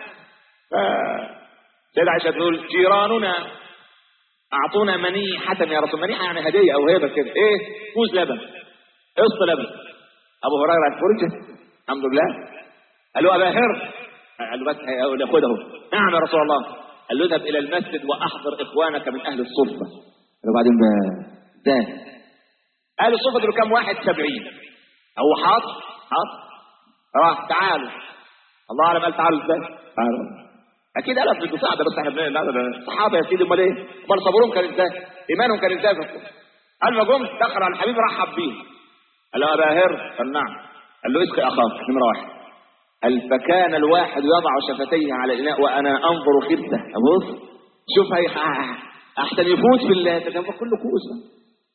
سيدة عائشة تقول جيراننا اعطونا منيحة يا رسول منيحة يعني هدية او هبة كده ايه كوز لبن قسط لبن ابو هريرة فرجة الحمد لله قال له ابا هر قال له بس خده نعم يا رسول الله قال له اذهب الى المسجد واحضر اخوانك من اهل الصفة قال له بعدين ده اهل الصفة دول كام واحد سبعين هو حاط حاط راح تعالوا الله اعلم قال تعالوا ازاي تعالوا اكيد قالت بالمساعده بس احنا بنعمل الصحابه يا سيدي امال ايه؟ امال صبرهم كان ازاي؟ ايمانهم كان ازاي؟ قال ما جم دخل على الحبيب رحب بيه قال له ابا هر قال نعم قال له اسقي اخاك نمره واحد قال فكان الواحد يضع شفتيه على الاناء وانا انظر خبته ابص شوف هي احسن يفوت في التجمع كله كوسه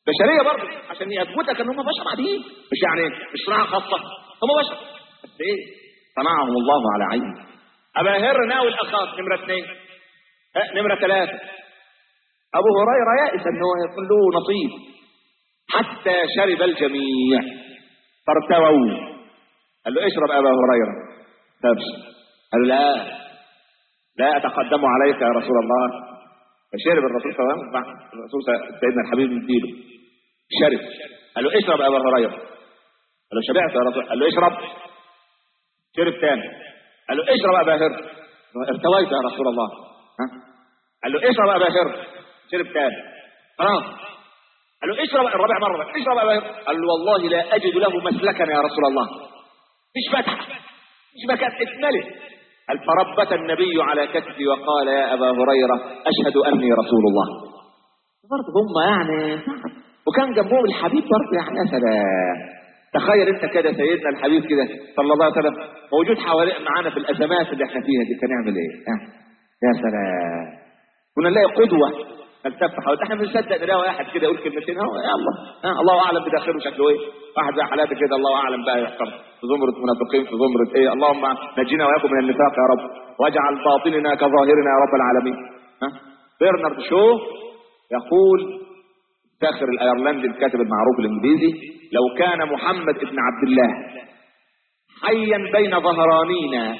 بشريه برضه عشان يثبتك ان هم بشر عاديين مش يعني مش صناعه خاصه هم بشر بس ايه صنعهم الله على عينه ابا هر ناوي الاخاك نمره اثنين ها، نمره ثلاثه ابو هريره يائس ان هو يكون له نصيب حتى شرب الجميع فارتووا قال له اشرب ابا هريره تبش قال له لا لا اتقدم عليك يا رسول الله فشرب الرسول صلى الله عليه وسلم الرسول سيدنا الحبيب يديله شرب قال له اشرب ابا هريره قال له شبعت يا رسول قال له اشرب شرب تاني قال له اشرب ابا هر ارتويت يا رسول الله ها قال له اشرب ابا هر شرب تاني خلاص قال له اشرب الرابع مره بقى. اشرب ابا هر قال له والله لا اجد له مسلكا يا رسول الله مش فتحه مش مكان اتملئ قال فربت النبي على كتفي وقال يا ابا هريره اشهد اني رسول الله برضه هم يعني وكان جنبهم الحبيب برضه يعني يا سلام تخيل انت كده سيدنا الحبيب كده صلى الله عليه وسلم موجود حوالي معانا في الازمات اللي احنا فيها دي كان يعمل ايه؟ ها؟ يا سلام كنا نلاقي قدوه نلتف حوالي احنا بنصدق نلاقي واحد كده يقول كلمتين اهو يا الله ها الله اعلم بداخله شكله ايه واحد زي حالاتي كده الله اعلم بقى يحكم في زمره منافقين في زمره ايه اللهم نجينا واياكم من النفاق يا رب واجعل باطننا كظاهرنا يا رب العالمين ها برنارد شو يقول الساخر الايرلندي الكاتب المعروف الانجليزي لو كان محمد ابن عبد الله حيا بين ظهرانينا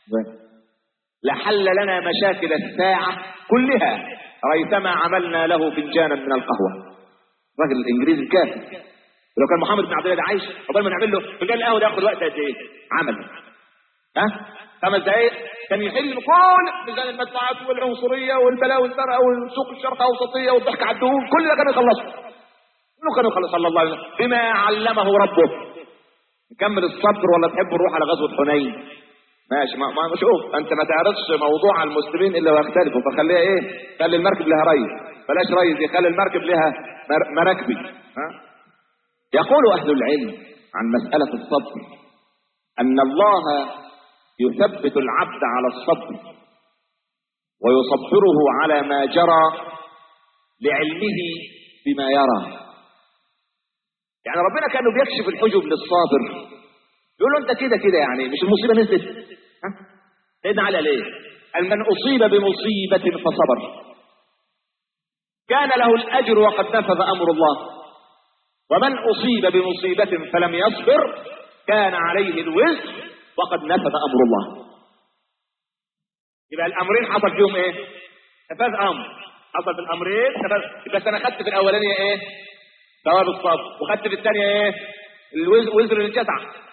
لحل لنا مشاكل الساعة كلها ريثما عملنا له فنجانا من القهوة الراجل الانجليزي الكاتب لو كان محمد بن عبد الله ده عايش قبل ما نعمل له فنجان القهوة ده ياخد وقت قد ايه؟ عمل ها؟ خمس دقايق كان يحل كل ميزان المدفعات والعنصريه والبلاوي الزرقاء والسوق الشرق الاوسطيه والضحك على الدهون كل ده كانوا يخلصوا كله كانوا يخلصوا صلى الله عليه وسلم بما علمه ربه نكمل الصبر ولا تحب نروح على غزوه حنين ماشي ما, ما شوف انت ما تعرضش موضوع على المسلمين الا ويختلفوا فخليها ايه خلي المركب لها ريس بلاش ريس يخلي المركب لها مر- مراكبي ها يقول اهل العلم عن مساله الصبر ان الله يثبت العبد على الصبر ويصبره على ما جرى لعلمه بما يرى يعني ربنا كانه بيكشف الحجب للصابر يقول له انت كده كده يعني مش المصيبه نزلت ها سيدنا علي قال ايه قال من اصيب بمصيبه فصبر كان له الاجر وقد نفذ امر الله ومن اصيب بمصيبه فلم يصبر كان عليه الوزر وقد نفذ امر الله يبقى الامرين حصل فيهم ايه نفاذ امر حصل في الامرين نفاذ بس انا خدت في الاولانيه ايه ثواب الصبر وخدت في الثانيه ايه الوزر وزر الجزع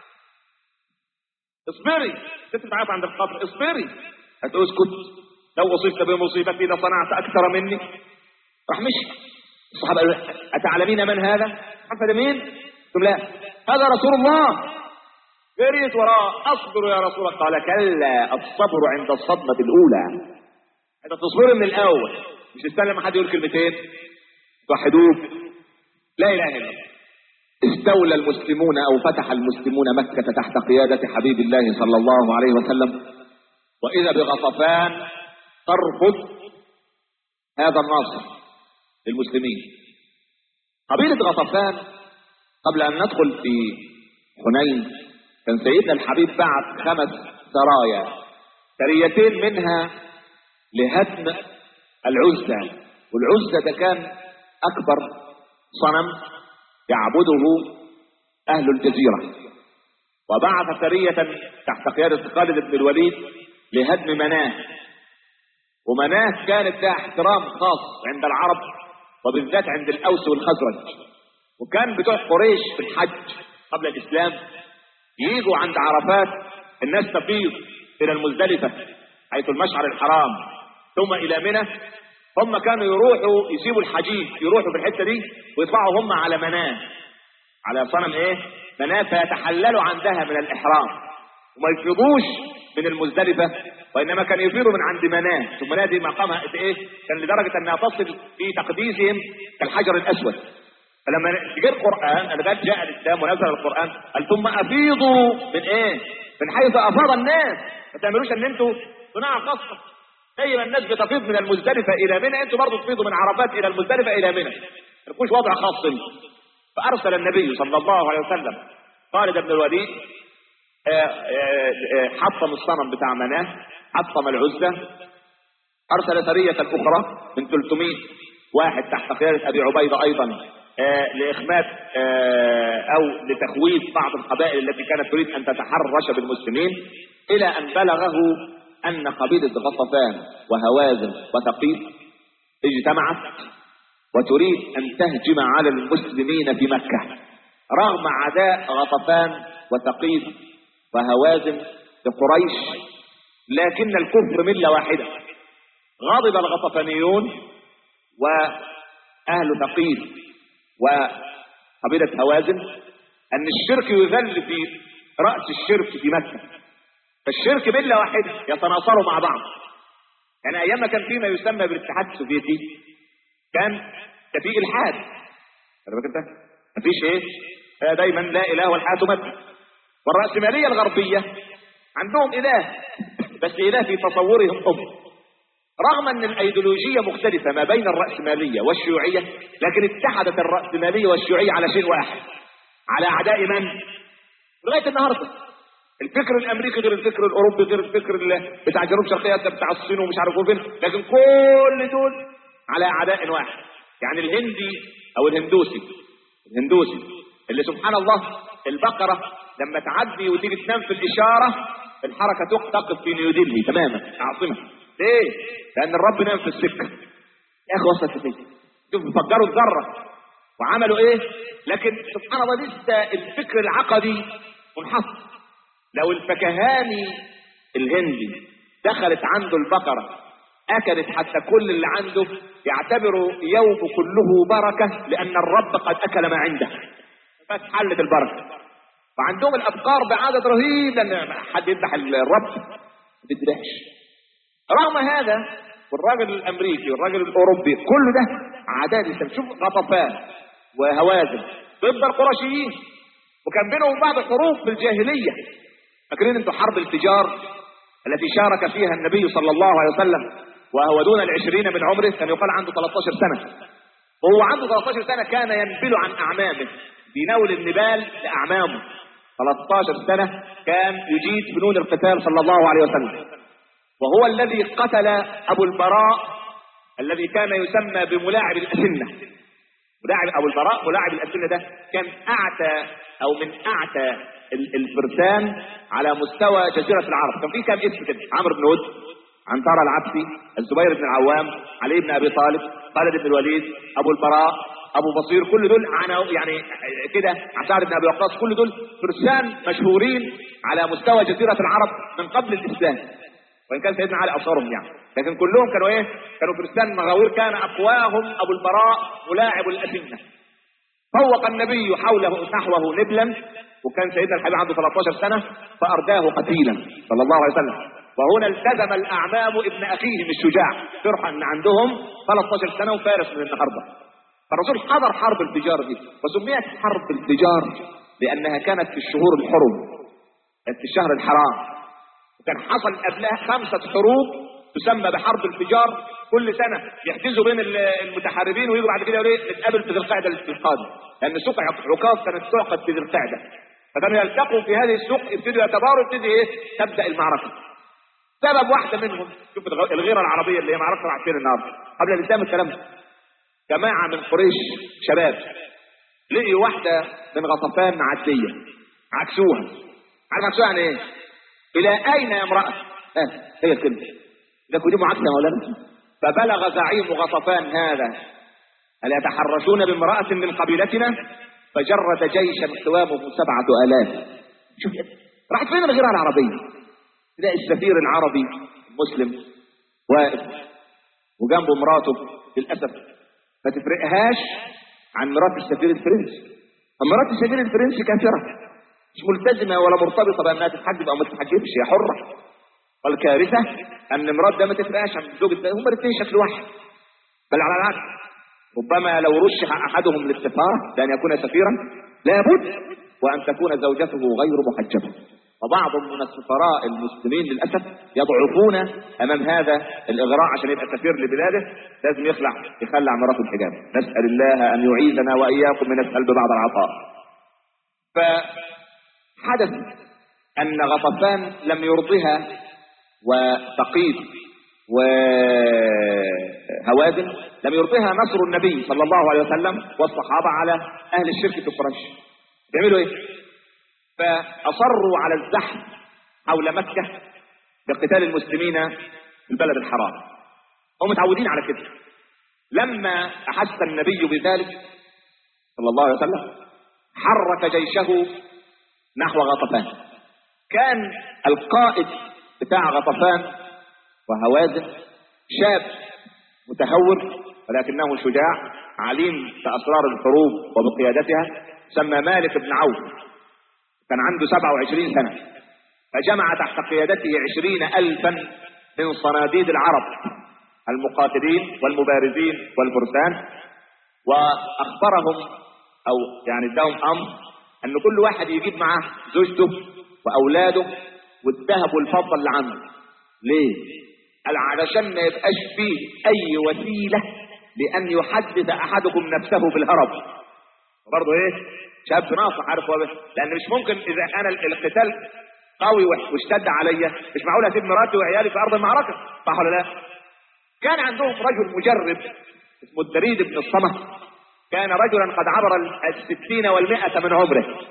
اصبري ست بتعرف عند القبر اصبري هتقول اسكت لو اصبت بمصيبتي لصنعت اكثر مني راح مشي الصحابه قالوا اتعلمين من هذا عارفه ده مين قلت لا هذا رسول الله جريت وراه اصبر يا رسول الله قال كلا الصبر عند الصدمه الاولى انت تصبري من الاول مش تستنى لما حد يقول كلمتين توحدوك لا اله الا الله استولى المسلمون او فتح المسلمون مكه تحت قياده حبيب الله صلى الله عليه وسلم واذا بغطفان ترفض هذا النصر للمسلمين قبيله غطفان قبل ان ندخل في حنين كان سيدنا الحبيب بعت خمس سرايا سريتين منها لهدم العزة والعزة ده كان أكبر صنم يعبده أهل الجزيرة وبعث سرية تحت قيادة خالد بن الوليد لهدم مناه ومناه كانت لها احترام خاص عند العرب وبالذات عند الأوس والخزرج وكان بتوع قريش في الحج قبل الإسلام يجوا عند عرفات الناس تفيض الى المزدلفه حيث المشعر الحرام ثم الى منى هم كانوا يروحوا يسيبوا الحجيج يروحوا في الحته دي ويطلعوا هم على مناه على صنم ايه؟ مناه فيتحللوا عندها من الاحرام وما يفيضوش من المزدلفه وانما كانوا يفيضوا من عند مناه ثم مناه دي مقامها قد ايه؟ كان لدرجه انها تصل في تقديسهم كالحجر الاسود فلما جه القرآن لغاية جاء الإسلام ونزل القرآن قال ثم أفيضوا من إيه؟ من حيث أفاض الناس ما تعملوش إن أنتوا صناعة خاصة زي ما الناس بتفيض من المزدلفة إلى منى أنتوا برضه تفيضوا من عرفات إلى المزدلفة إلى منى ملكوش وضع خاص انت فارسل النبي صلى الله عليه وسلم خالد بن الوليد آه، آه، آه، حطم الصنم بتاع مناه حطم العزة ارسل سرية اخرى من 300 واحد تحت قيادة ابي عبيدة ايضا آه، لاخماد آه، او لتخويف بعض القبائل التي كانت تريد ان تتحرش بالمسلمين الى ان بلغه ان قبيلة غطفان وهوازن وثقيف اجتمعت وتريد ان تهجم على المسلمين في مكة رغم عداء غطفان وثقيف وهوازن لقريش لكن الكفر ملة واحدة غضب الغطفانيون واهل ثقيف وقبيلة هوازن ان الشرك يذل في رأس الشرك في مكة فالشرك ملة واحدة يتناصروا مع بعض يعني ايام ما كان في ما يسمى بالاتحاد السوفيتي كان ده في الحاد خلي بالك انت مفيش ايه آه دايما لا اله والحياه مادة والرأسمالية الغربية عندهم اله بس اله في تصورهم هم رغم ان الايديولوجيه مختلفه ما بين الراسماليه والشيوعيه لكن اتحدت الراسماليه والشيوعيه على شيء واحد على اعداء من لغايه النهارده الفكر الامريكي غير الفكر الاوروبي غير الفكر ال- بتاع جنوب شرقيه اسيا بتاع الصين ومش عارف فين لكن كل دول على اعداء واحد يعني الهندي او الهندوسي الهندوسي اللي سبحان الله البقره لما تعدي وتيجي تنام في الاشاره الحركه تقف في نيودلهي تماما عاصمه ليه؟ لان الرب نام في السكه يا اخي وصلت فين؟ شوف فجروا الذره وعملوا ايه؟ لكن سبحان الله لسه الفكر العقدي منحصر لو الفكهاني الهندي دخلت عنده البقرة أكلت حتى كل اللي عنده يعتبروا يوم كله بركة لأن الرب قد أكل ما عنده بس حلت البركة وعندهم الأبقار بعدد رهيب لأن حد يذبح الرب ما بيذبحش رغم هذا والراجل الأمريكي والراجل الأوروبي كل ده عادات الإسلام شوف غطفان وهوازن ضد القرشيين وكان بينهم بعض حروب في الجاهلية فاكرين انتوا حرب الفجار التي شارك فيها النبي صلى الله عليه وسلم وهو دون العشرين من عمره كان يقال عنده 13 سنة وهو عنده 13 سنة كان ينبل عن أعمامه بنول النبال لأعمامه 13 سنة كان يجيد فنون القتال صلى الله عليه وسلم وهو الذي قتل أبو البراء الذي كان يسمى بملاعب الأسنة ملاعب أبو البراء ملاعب الأسنة ده كان أعتى أو من أعتى ال- الفرسان على مستوى جزيرة العرب كان في كام اسم كده عمرو بن ود عنترة العبسي الزبير بن العوام علي بن أبي طالب خالد بن الوليد أبو البراء أبو بصير كل دول عنا- يعني كده عسار بن أبي وقاص كل دول فرسان مشهورين على مستوى جزيرة العرب من قبل الإسلام وإن كان سيدنا علي أبصرهم يعني لكن كلهم كانوا إيه كانوا فرسان مغاوير كان أقواهم أبو البراء ملاعب الأسنة فوق النبي حوله نحوه نبلا وكان سيدنا الحبيب عنده 13 سنة فأرداه قتيلا صلى الله عليه وسلم وهنا التزم الأعمام ابن أخيهم الشجاع فرحا أن عندهم 13 سنة وفارس من النهاردة فالرسول حضر حرب الفجار دي وسميت حرب الفجار لأنها كانت في الشهور الحرم كانت في الشهر الحرام وكان حصل قبلها خمسة حروب تسمى بحرب الفجار كل سنة يحجزوا بين ال- المتحاربين ويجوا بعد كده يقولوا ايه نتقابل في ذي القعدة القادم لأن سوق عكاظ كانت تعقد في ذي القعدة فكانوا يلتقوا في هذه السوق يبتدوا يتباروا يبتدي ايه تبدأ المعركة سبب واحدة منهم شوف الغ- الغيرة العربية اللي هي معركة راح فين النهارده قبل الإسلام الكلام ده جماعة من قريش شباب لقيوا واحدة من غطفان معدية عكسوها عارف عكسوها يعني ايه؟ إلى أين يا امرأة؟ اه هي الكلمة ده دي معاكسة يا مولانا فبلغ زعيم غطفان هذا هل يتحرشون بامرأة من قبيلتنا فجرد جيشا قوامه سبعة آلاف شوف راحت فين الغيرة العربية تلاقي السفير العربي المسلم واقف وجنبه مراته للأسف ما تفرقهاش عن مرات السفير الفرنسي مرات السفير الفرنسي كافرة مش ملتزمة ولا مرتبطة بأنها تتحجب أو ما تتحجبش هي حرة والكارثة أن مرات ده ما تفرقهاش عن زوج الثاني هما الاثنين شكل واحد بل على العكس ربما لو رشح أحدهم للسفارة لأن يكون سفيرا لابد وأن تكون زوجته غير محجبة وبعض من السفراء المسلمين للاسف يضعفون امام هذا الاغراء عشان يبقى سفير لبلاده لازم يخلع يخلع مراته الحجاب نسال الله ان يعيذنا واياكم من السلب بعد العطاء فحدث ان غطفان لم يرضها وثقيف وهوازن لم يرضها نصر النبي صلى الله عليه وسلم والصحابه على اهل الشرك في قريش بيعملوا ايه فأصروا على الزحف حول مكة بقتال المسلمين في البلد الحرام هم متعودين على كده لما أحس النبي بذلك صلى الله عليه وسلم حرك جيشه نحو غطفان كان القائد بتاع غطفان وهوازن شاب متهور ولكنه شجاع عليم بأسرار الحروب وبقيادتها سمى مالك بن عوف كان عنده 27 سنة فجمع تحت قيادته عشرين ألفا من صناديد العرب المقاتلين والمبارزين والفرسان وأخبرهم أو يعني اداهم أمر أن كل واحد يجيب معاه زوجته وأولاده والذهب والفضة اللي عنده ليه؟ قال علشان ما يبقاش فيه أي وسيلة لأن يحدث أحدكم نفسه في الهرب برضه ايه شاب ناصح عارف هو بس لان مش ممكن اذا انا القتال قوي واشتد عليا مش معقول اسيب مراتي وعيالي في ارض المعركه صح ولا لا كان عندهم رجل مجرب اسمه الدريد بن الصمه كان رجلا قد عبر الستين والمئة من عمره 160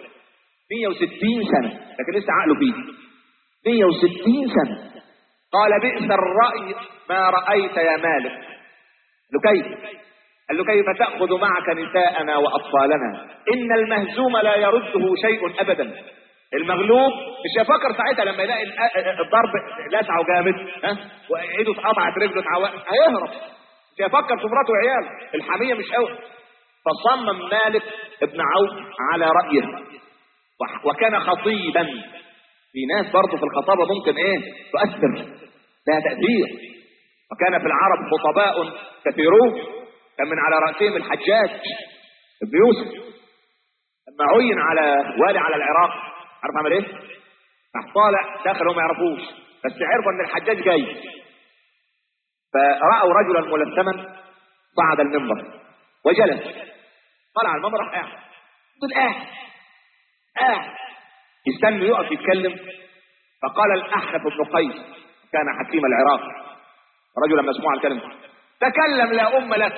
سنة لكن لسه عقله فيه 160 سنة قال بئس الرأي ما رأيت يا مالك له كيف قال له كيف تأخذ معك نساءنا وأطفالنا إن المهزوم لا يرده شيء أبدا المغلوب مش هيفكر ساعتها لما يلاقي الضرب لسعه جامد ها وايده اتقطعت رجله اتعوق هيهرب مش هيفكر في مراته وعياله الحميه مش قوي فصمم مالك ابن عوف على رايه وكان خطيبا في ناس برضه في الخطابه ممكن ايه تؤثر لها تاثير وكان في العرب خطباء كثيرون كان من على رأسهم الحجاج ابن يوسف لما عين على والي على العراق عارف عمل ايه؟ راح طالع داخل وما يعرفوش بس عرفوا ان الحجاج جاي فرأوا رجلا ملثما صعد المنبر وجلس طلع على المنبر راح قاعد فضل قاعد قاعد يستنى يقف يتكلم فقال الأحنف بن قيس كان حكيم العراق رجلا مسموع الكلمة تكلم لا أم لك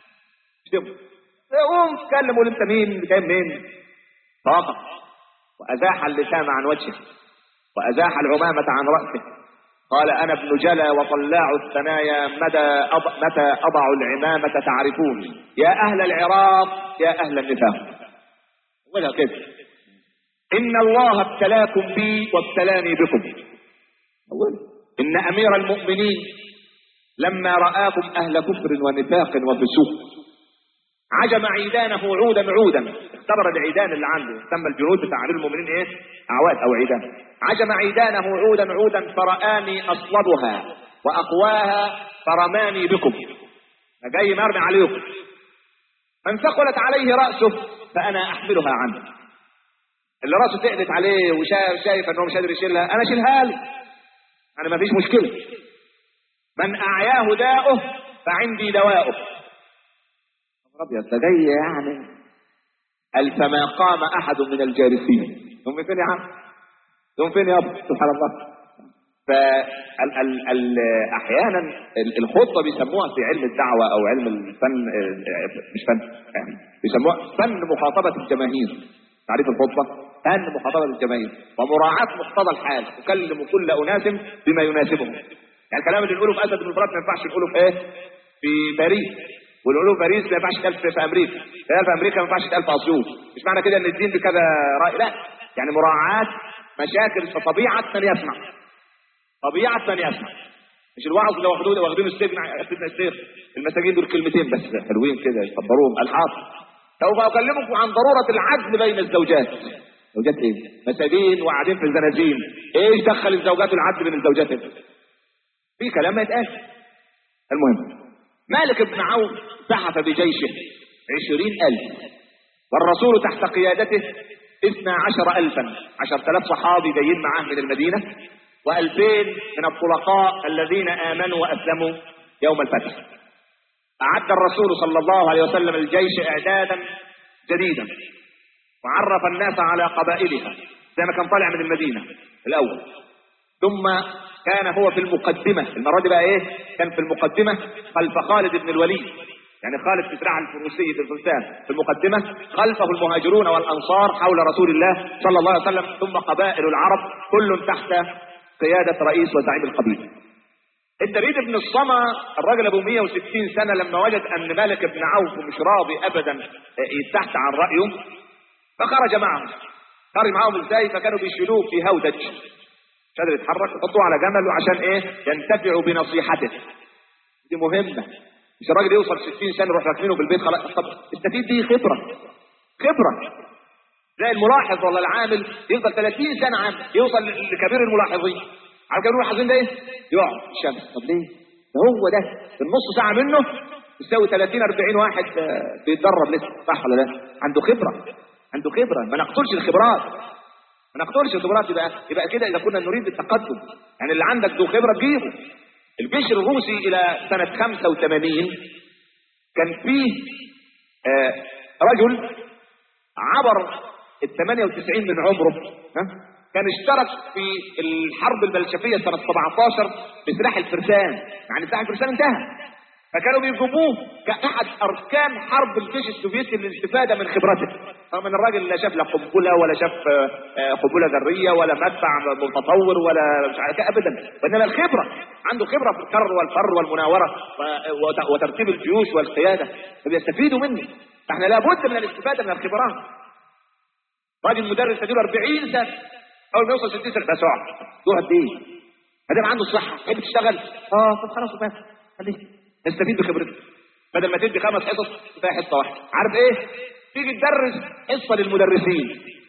قوم تكلم قول انت مين جاي منين فوقف وأزاح اللسان عن وجهه وأزاح العمامة عن رأسه قال أنا ابن جلا وطلاع الثنايا مدى أض... متى أضع العمامة تعرفوني يا أهل العراق يا أهل النفاق ولا كده إن الله ابتلاكم بي وابتلاني بكم أولا إن أمير المؤمنين لما رآكم أهل كفر ونفاق وفسوق عجم عيدانه عودا عودا اختبر العيدان اللي عنده سمى الجنود بتاع امير المؤمنين ايه اعواد او عيدان عجم عيدانه عودا عودا فرآني اصلبها واقواها فرماني بكم جاي مرمي عليكم من ثقلت عليه رأسه فأنا أحملها عنه اللي رأسه تقلت عليه وشايف أنه مش قادر يشيلها أنا أشيلها له أنا ما فيش مشكلة من أعياه داؤه فعندي دواؤه أبيض ده جاي يعني قال فما قام أحد من الجالسين هم فين يا عم؟ هم فين يا أبو سبحان الله فال ال ال احيانا الخطبه بيسموها في علم الدعوه او علم الفن مش فن يعني بيسموها فن مخاطبه الجماهير تعريف الخطبه فن مخاطبه الجماهير ومراعاه مقتضى الحال تكلم كل اناس بما يناسبهم يعني الكلام اللي نقوله في اسد بن الفرات ما ينفعش نقوله في ايه؟ في باريس ونقوله في باريس ما ينفعش يتقال في امريكا لا في امريكا ما ينفعش يتقال في اسيوط مش معنى كده ان الدين بكذا راي لا يعني مراعاه مشاكل في طبيعه من يسمع طبيعة من يسمع مش الوعظ اللي واخدوه واخدين السجن سيدنا الشيخ المساجين دول كلمتين بس حلوين كده يكبروهم الحاض سوف اكلمكم عن ضرورة العدل بين الزوجات زوجات ايه؟ مساجين وقاعدين في الزنازين ايش دخل الزوجات والعدل بين الزوجات ايه؟ في كلام ما يتقال المهم مالك بن عوف زحف بجيشه عشرين ألف والرسول تحت قيادته
اثنا عشر ألفا عشر ثلاث صحابي جايين معاه من المدينة وألفين من الطلقاء الذين آمنوا وأسلموا يوم الفتح أعد الرسول صلى الله عليه وسلم الجيش إعدادا جديدا وعرف الناس على قبائلها زي ما كان طالع من المدينة الأول ثم كان هو في المقدمة المرة دي بقى إيه كان في المقدمة خلف خالد بن الوليد يعني خالد في ذراع الفروسي في الفرسان في المقدمة خلفه المهاجرون والأنصار حول رسول الله صلى الله عليه وسلم ثم قبائل العرب كل تحت قيادة رئيس وزعيم القبيلة التريد بن الصمى الراجل ابو 160 سنة لما وجد ان مالك بن عوف مش راضي ابدا يتحت عن رأيه فخرج معهم خرج معهم ازاي فكانوا بيشيلوه في هودج مش قادر يتحرك يحطوه على جمل عشان ايه ينتفعوا بنصيحته دي مهمة مش الراجل يوصل 60 سنة يروح راكنينه بالبيت خلاص طب استفيد بيه خبرة خبرة زي الملاحظ ولا العامل يفضل 30 سنة عامل يوصل لكبير الملاحظين عارف كبير الملاحظين ده ايه؟ يقعد في الشمس طب ليه؟ ده هو ده النص ساعة منه يساوي 30 40 واحد آه، بيتدرب لسه صح ولا لا؟ عنده خبرة عنده خبرة ما نقتلش الخبرات ما نقتلش الخبرات يبقى يبقى كده اذا كنا نريد التقدم يعني اللي عندك ذو خبرة تجيبه الجيش الروسي الى سنة 85 كان فيه آه رجل عبر ال 98 من عمره ها كان اشترك في الحرب البلشفية سنة 17 بسلاح الفرسان يعني سلاح الفرسان انتهى فكانوا بيجيبوه كأحد أركان حرب الجيش السوفيتي للاستفادة من خبرته رغم ان الراجل لا شاف لا قنبلة ولا شاف آه، آه، قنبلة ذرية ولا مدفع متطور ولا مش عارف إيه أبدا وإنما الخبرة عنده خبرة في الكر والفر والمناورة و- وت- وترتيب الجيوش والقيادة فبيستفيدوا منه فاحنا لابد من الاستفادة من الخبرات راجل مدرس تديله 40 سنة أول ما يوصل 60 سنة بس اقعد تقعد إيه؟ ما دام عنده صحة تحب تشتغل اه طب خلاص بس خليه نستفيد بخبرته بدل ما تدي خمس حصص كفايه حصه واحده عارف ايه تيجي تدرس حصه للمدرسين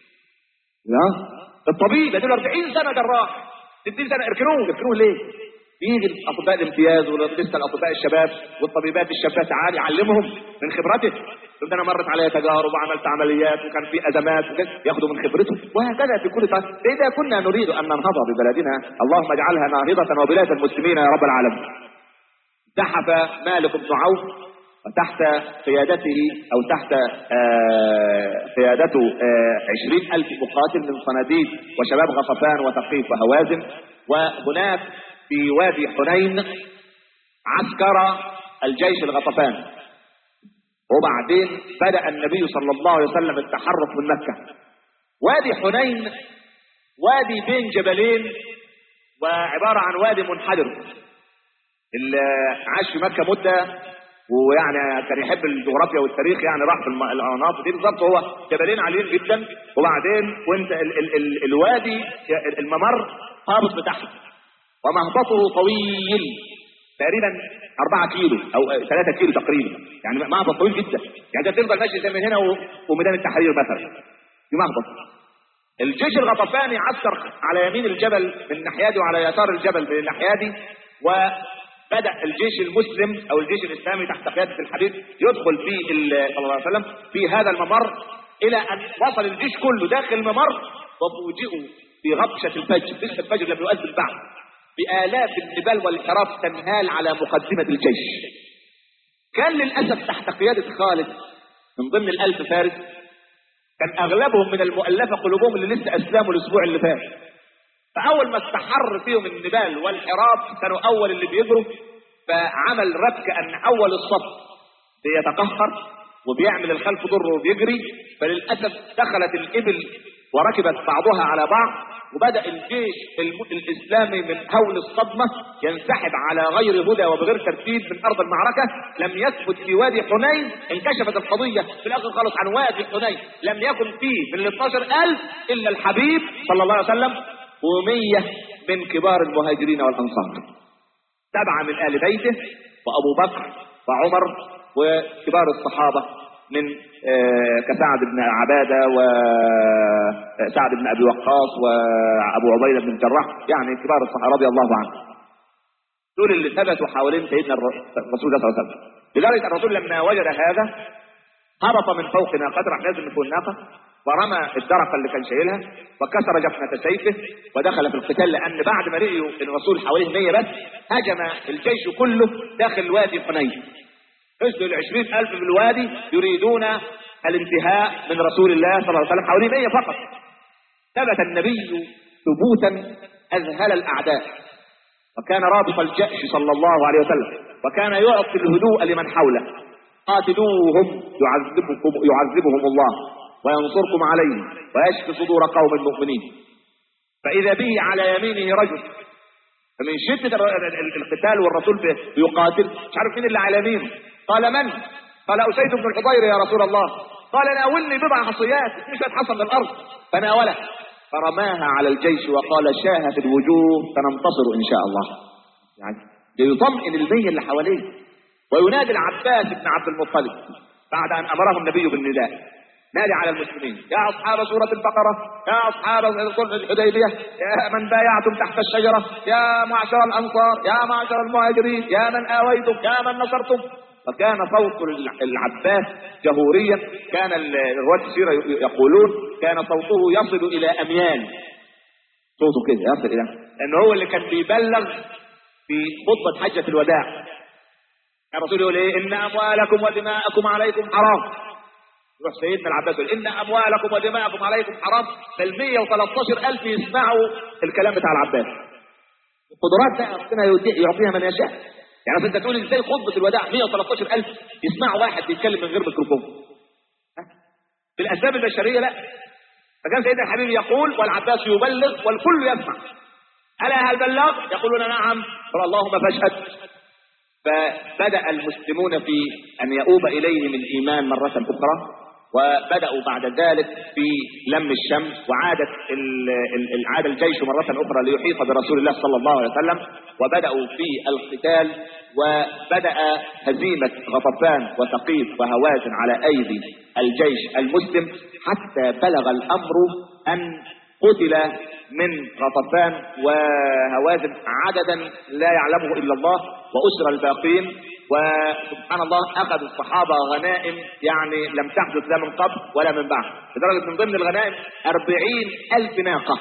لا الطبيب يديله 40 سنه جراح 60 سنه اركنوه اركنوه ليه يجي الاطباء الامتياز ولسه الاطباء الشباب والطبيبات الشابات تعالى يعلمهم من خبرته يقول انا مرت عليا تجارب وعملت عمليات وكان في ازمات وكده ياخدوا من خبرته وهكذا في كل طرف اذا كنا نريد ان ننهض ببلدنا اللهم اجعلها ناهضه وبلاد المسلمين يا رب العالمين زحف مالك بن عوف وتحت قيادته أو تحت آه، قيادته عشرين ألف مقاتل من صناديد وشباب غطفان وثقيف وهوازن وهناك في وادي حنين عسكر الجيش الغطفان وبعدين بدأ النبي صلى الله عليه وسلم التحرك من مكة وادي حنين وادي بين جبلين وعبارة عن وادي منحدر اللي عاش في مكة مدة ويعني كان يحب الجغرافيا والتاريخ يعني راح في الم- المناطق دي بالظبط هو جبلين عاليين جدا وبعدين وانت ال ال ال الوادي الممر هابط لتحت ومهبطه طويل تقريبا 4 كيلو او 3 كيلو تقريبا يعني مهبط طويل جدا يعني انت تفضل ماشي زي من هنا و- وميدان التحرير مثلا في مهبط الجيش الغطفاني عسكر على يمين الجبل من ناحيته وعلى يسار الجبل من ناحيته وبدأ الجيش المسلم او الجيش الاسلامي تحت قيادة الحبيب يدخل في ال- صلى الله عليه وسلم في هذا الممر الى ان وصل الجيش كله داخل الممر وفوجئوا في غبشة الفجر لسه الفجر لم يؤذن بعد بآلاف الجبال والحراف تنهال على مقدمة الجيش كان للأسف تحت قيادة خالد من ضمن الألف فارس كان اغلبهم من المؤلفه قلوبهم اللي لسه اسلموا الاسبوع اللي فات فاول ما استحر فيهم النبال والحراب كانوا اول اللي بيجروا فعمل ربك ان اول الصف بيتقهر وبيعمل الخلف ضر وبيجري فللاسف دخلت الابل وركبت بعضها على بعض وبدا الجيش الم- الاسلامي من هول الصدمه ينسحب على غير هدى وبغير ترتيب من ارض المعركه لم يثبت في وادي حنين انكشفت القضيه في الاخر خالص عن وادي حنين لم يكن فيه من ال 12000 الا الحبيب صلى الله عليه وسلم و100 من كبار المهاجرين والانصار سبعه من ال بيته وابو بكر وعمر وكبار الصحابه من آه، كسعد بن عباده وسعد بن ابي وقاص وابو عبيده بن الجراح يعني كبار الصحابه رضي الله عنهم دول اللي ثبتوا حوالين سيدنا الر- الرسول صلى الله عليه وسلم لذلك الرسول لما وجد هذا هبط من فوق ناقته راح نازل من فوق الناقه ورمى الدرقه اللي كان شايلها وكسر جفنه سيفه ودخل في القتال لان بعد ما لقيوا ان الرسول حواليه 100 بس هجم الجيش كله داخل وادي حنين نزلوا ال 20000 في الوادي يريدون الانتهاء من رسول الله صلى الله عليه وسلم حوالي 100 فقط ثبت النبي ثبوتا اذهل الاعداء وكان رابط الجأش صلى الله عليه وسلم وكان يعطي الهدوء لمن حوله قاتلوهم يعذبكم يعذبهم الله وينصركم عليهم ويشفي صدور قوم مؤمنين فإذا به على يمينه رجل فمن شدة ال- ال- ال- القتال والرسول بي- بيقاتل مش عارف مين اللي على يمينه قال من؟ قال أسيد بن الحضير يا رسول الله قال ناولني بضع حصيات مش حصى من الأرض فناوله فرماها على الجيش وقال شاهت الوجوه سننتصر إن شاء الله يعني ليطمئن المية اللي حواليه وينادي العباس بن عبد المطلب بعد أن أمره النبي بالنداء نادي على المسلمين يا أصحاب سورة البقرة يا أصحاب صلح الحديبية يا من بايعتم تحت الشجرة يا معشر الأنصار يا معشر المهاجرين يا من آويتم يا من نصرتم فكان صوت العباس جهوريا كان ال- رواة السيرة يقولون كان صوته يصل إلى أميال صوته كده يصل إلى لأنه هو اللي كان بيبلغ في خطبة حجة الوداع كان الرسول يقول إيه إن أموالكم ودماءكم عليكم حرام يروح سيدنا العباس يقول إن أموالكم ودماءكم عليكم حرام فال 113 ألف يسمعوا الكلام بتاع العباس القدرات ده ربنا يودي- يعطيها من يشاء يعني أصل انت تقول ازاي خطبه الوداع 113 الف يسمعوا واحد بيتكلم من غير ميكروفون ها؟ بالاسباب البشريه لا فكان سيدنا الحبيب يقول والعباس يبلغ والكل يسمع الا هل بلغ يقولون نعم قال اللهم فاشهد فبدا المسلمون في ان يؤوب اليه من ايمان مره اخرى وبداوا بعد ذلك في لم الشمس وعادت ال- ال- ال- عاد الجيش مره اخرى ليحيط برسول الله صلى الله عليه وسلم وبداوا في القتال وبدا هزيمه غطفان وثقيف وهوازن على ايدي الجيش المسلم حتى بلغ الامر ان قتل من غطفان وهوازن عددا لا يعلمه الا الله واسر الباقين وسبحان الله اخذ الصحابه غنائم يعني لم تحدث لا من قبل ولا من بعد لدرجه من ضمن الغنائم أربعين ألف ناقة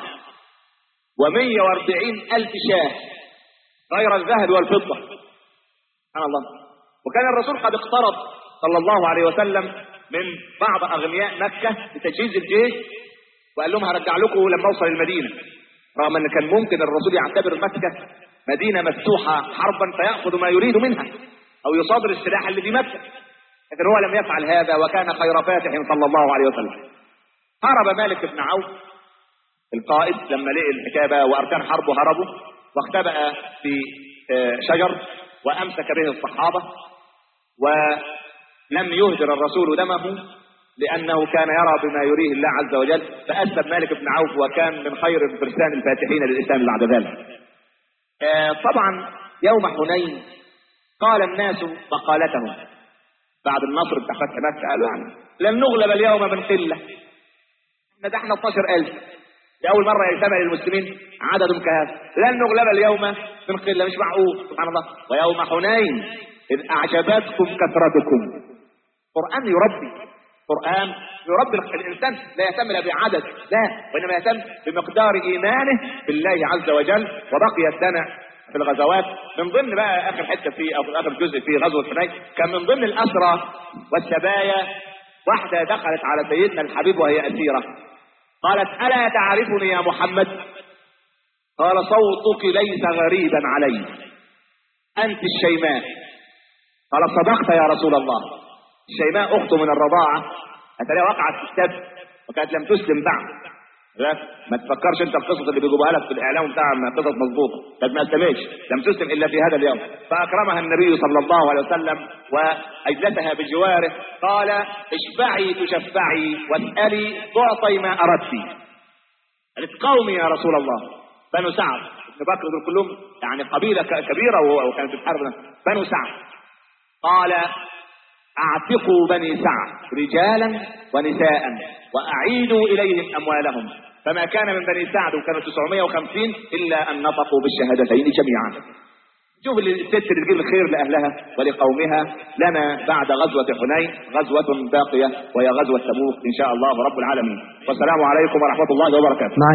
ومية وأربعين ألف شاه غير الذهب والفضة سبحان الله وكان الرسول قد اقترض صلى الله عليه وسلم من بعض أغنياء مكة لتجهيز الجيش وقال لهم هرجع لكم لما اوصل المدينه رغم ان كان ممكن الرسول يعتبر مكه مدينه مفتوحه حربا فياخذ ما يريد منها او يصادر السلاح اللي في مكه لكن هو لم يفعل هذا وكان خير فاتح صلى الله عليه وسلم هرب مالك بن عوف القائد لما لقي الحكايه بقى واركان حربه هربوا واختبأ في آه، شجر وامسك به الصحابه ولم يهدر الرسول دمه لأنه كان يرى بما يريه الله عز وجل فأسلم مالك بن عوف وكان من خير الفرسان الفاتحين للإسلام بعد ذلك آه، طبعا يوم حنين قال الناس مقالتهم بعد النصر بتاع فتح مكة قالوا يعني لن نغلب اليوم من قلة احنا ده احنا 12000 دي أول مرة يجتمع للمسلمين عدد كهذا لن نغلب اليوم من قلة مش معقول سبحان الله ويوم حنين إذ أعجبتكم كثرتكم قرآن يربي قرآن يربي الإنسان لا يهتم لا بعدد لا وإنما يهتم بمقدار إيمانه بالله عز وجل وبقي السنة في الغزوات من ضمن بقى آخر حتة في أو آخر جزء في غزوة حنين كان من ضمن الأسرى والسبايا واحدة دخلت على سيدنا الحبيب وهي أسيرة قالت ألا تعرفني يا محمد قال صوتك ليس غريبا علي أنت الشيماء قال صدقت يا رسول الله الشيماء أخته من الرضاعة هتلاقيها وقعت في السبت وكانت لم تسلم بعد لا ما تفكرش انت القصص اللي بيجيبوها لك في الاعلام بتاع قصص مظبوطه كانت ما اسلمتش لم تسلم الا في هذا اليوم فاكرمها النبي صلى الله عليه وسلم واجلسها بجواره قال اشفعي تشفعي واسالي تعطي ما اردت قالت قومي يا رسول الله بنو سعد ابن بكر دول كلهم يعني قبيله ك- كبيره و- وكانت بتحارب بنو سعد قال اعتقوا بني سعد رجالا ونساء واعيدوا اليهم اموالهم فما كان من بني سعد وكانوا 950 الا ان نطقوا بالشهادتين جميعا شوف الست اللي تجيب الخير لاهلها ولقومها لنا بعد غزوه حنين غزوه باقيه وهي غزوه تبوك ان شاء الله رب العالمين والسلام عليكم ورحمه الله وبركاته
مع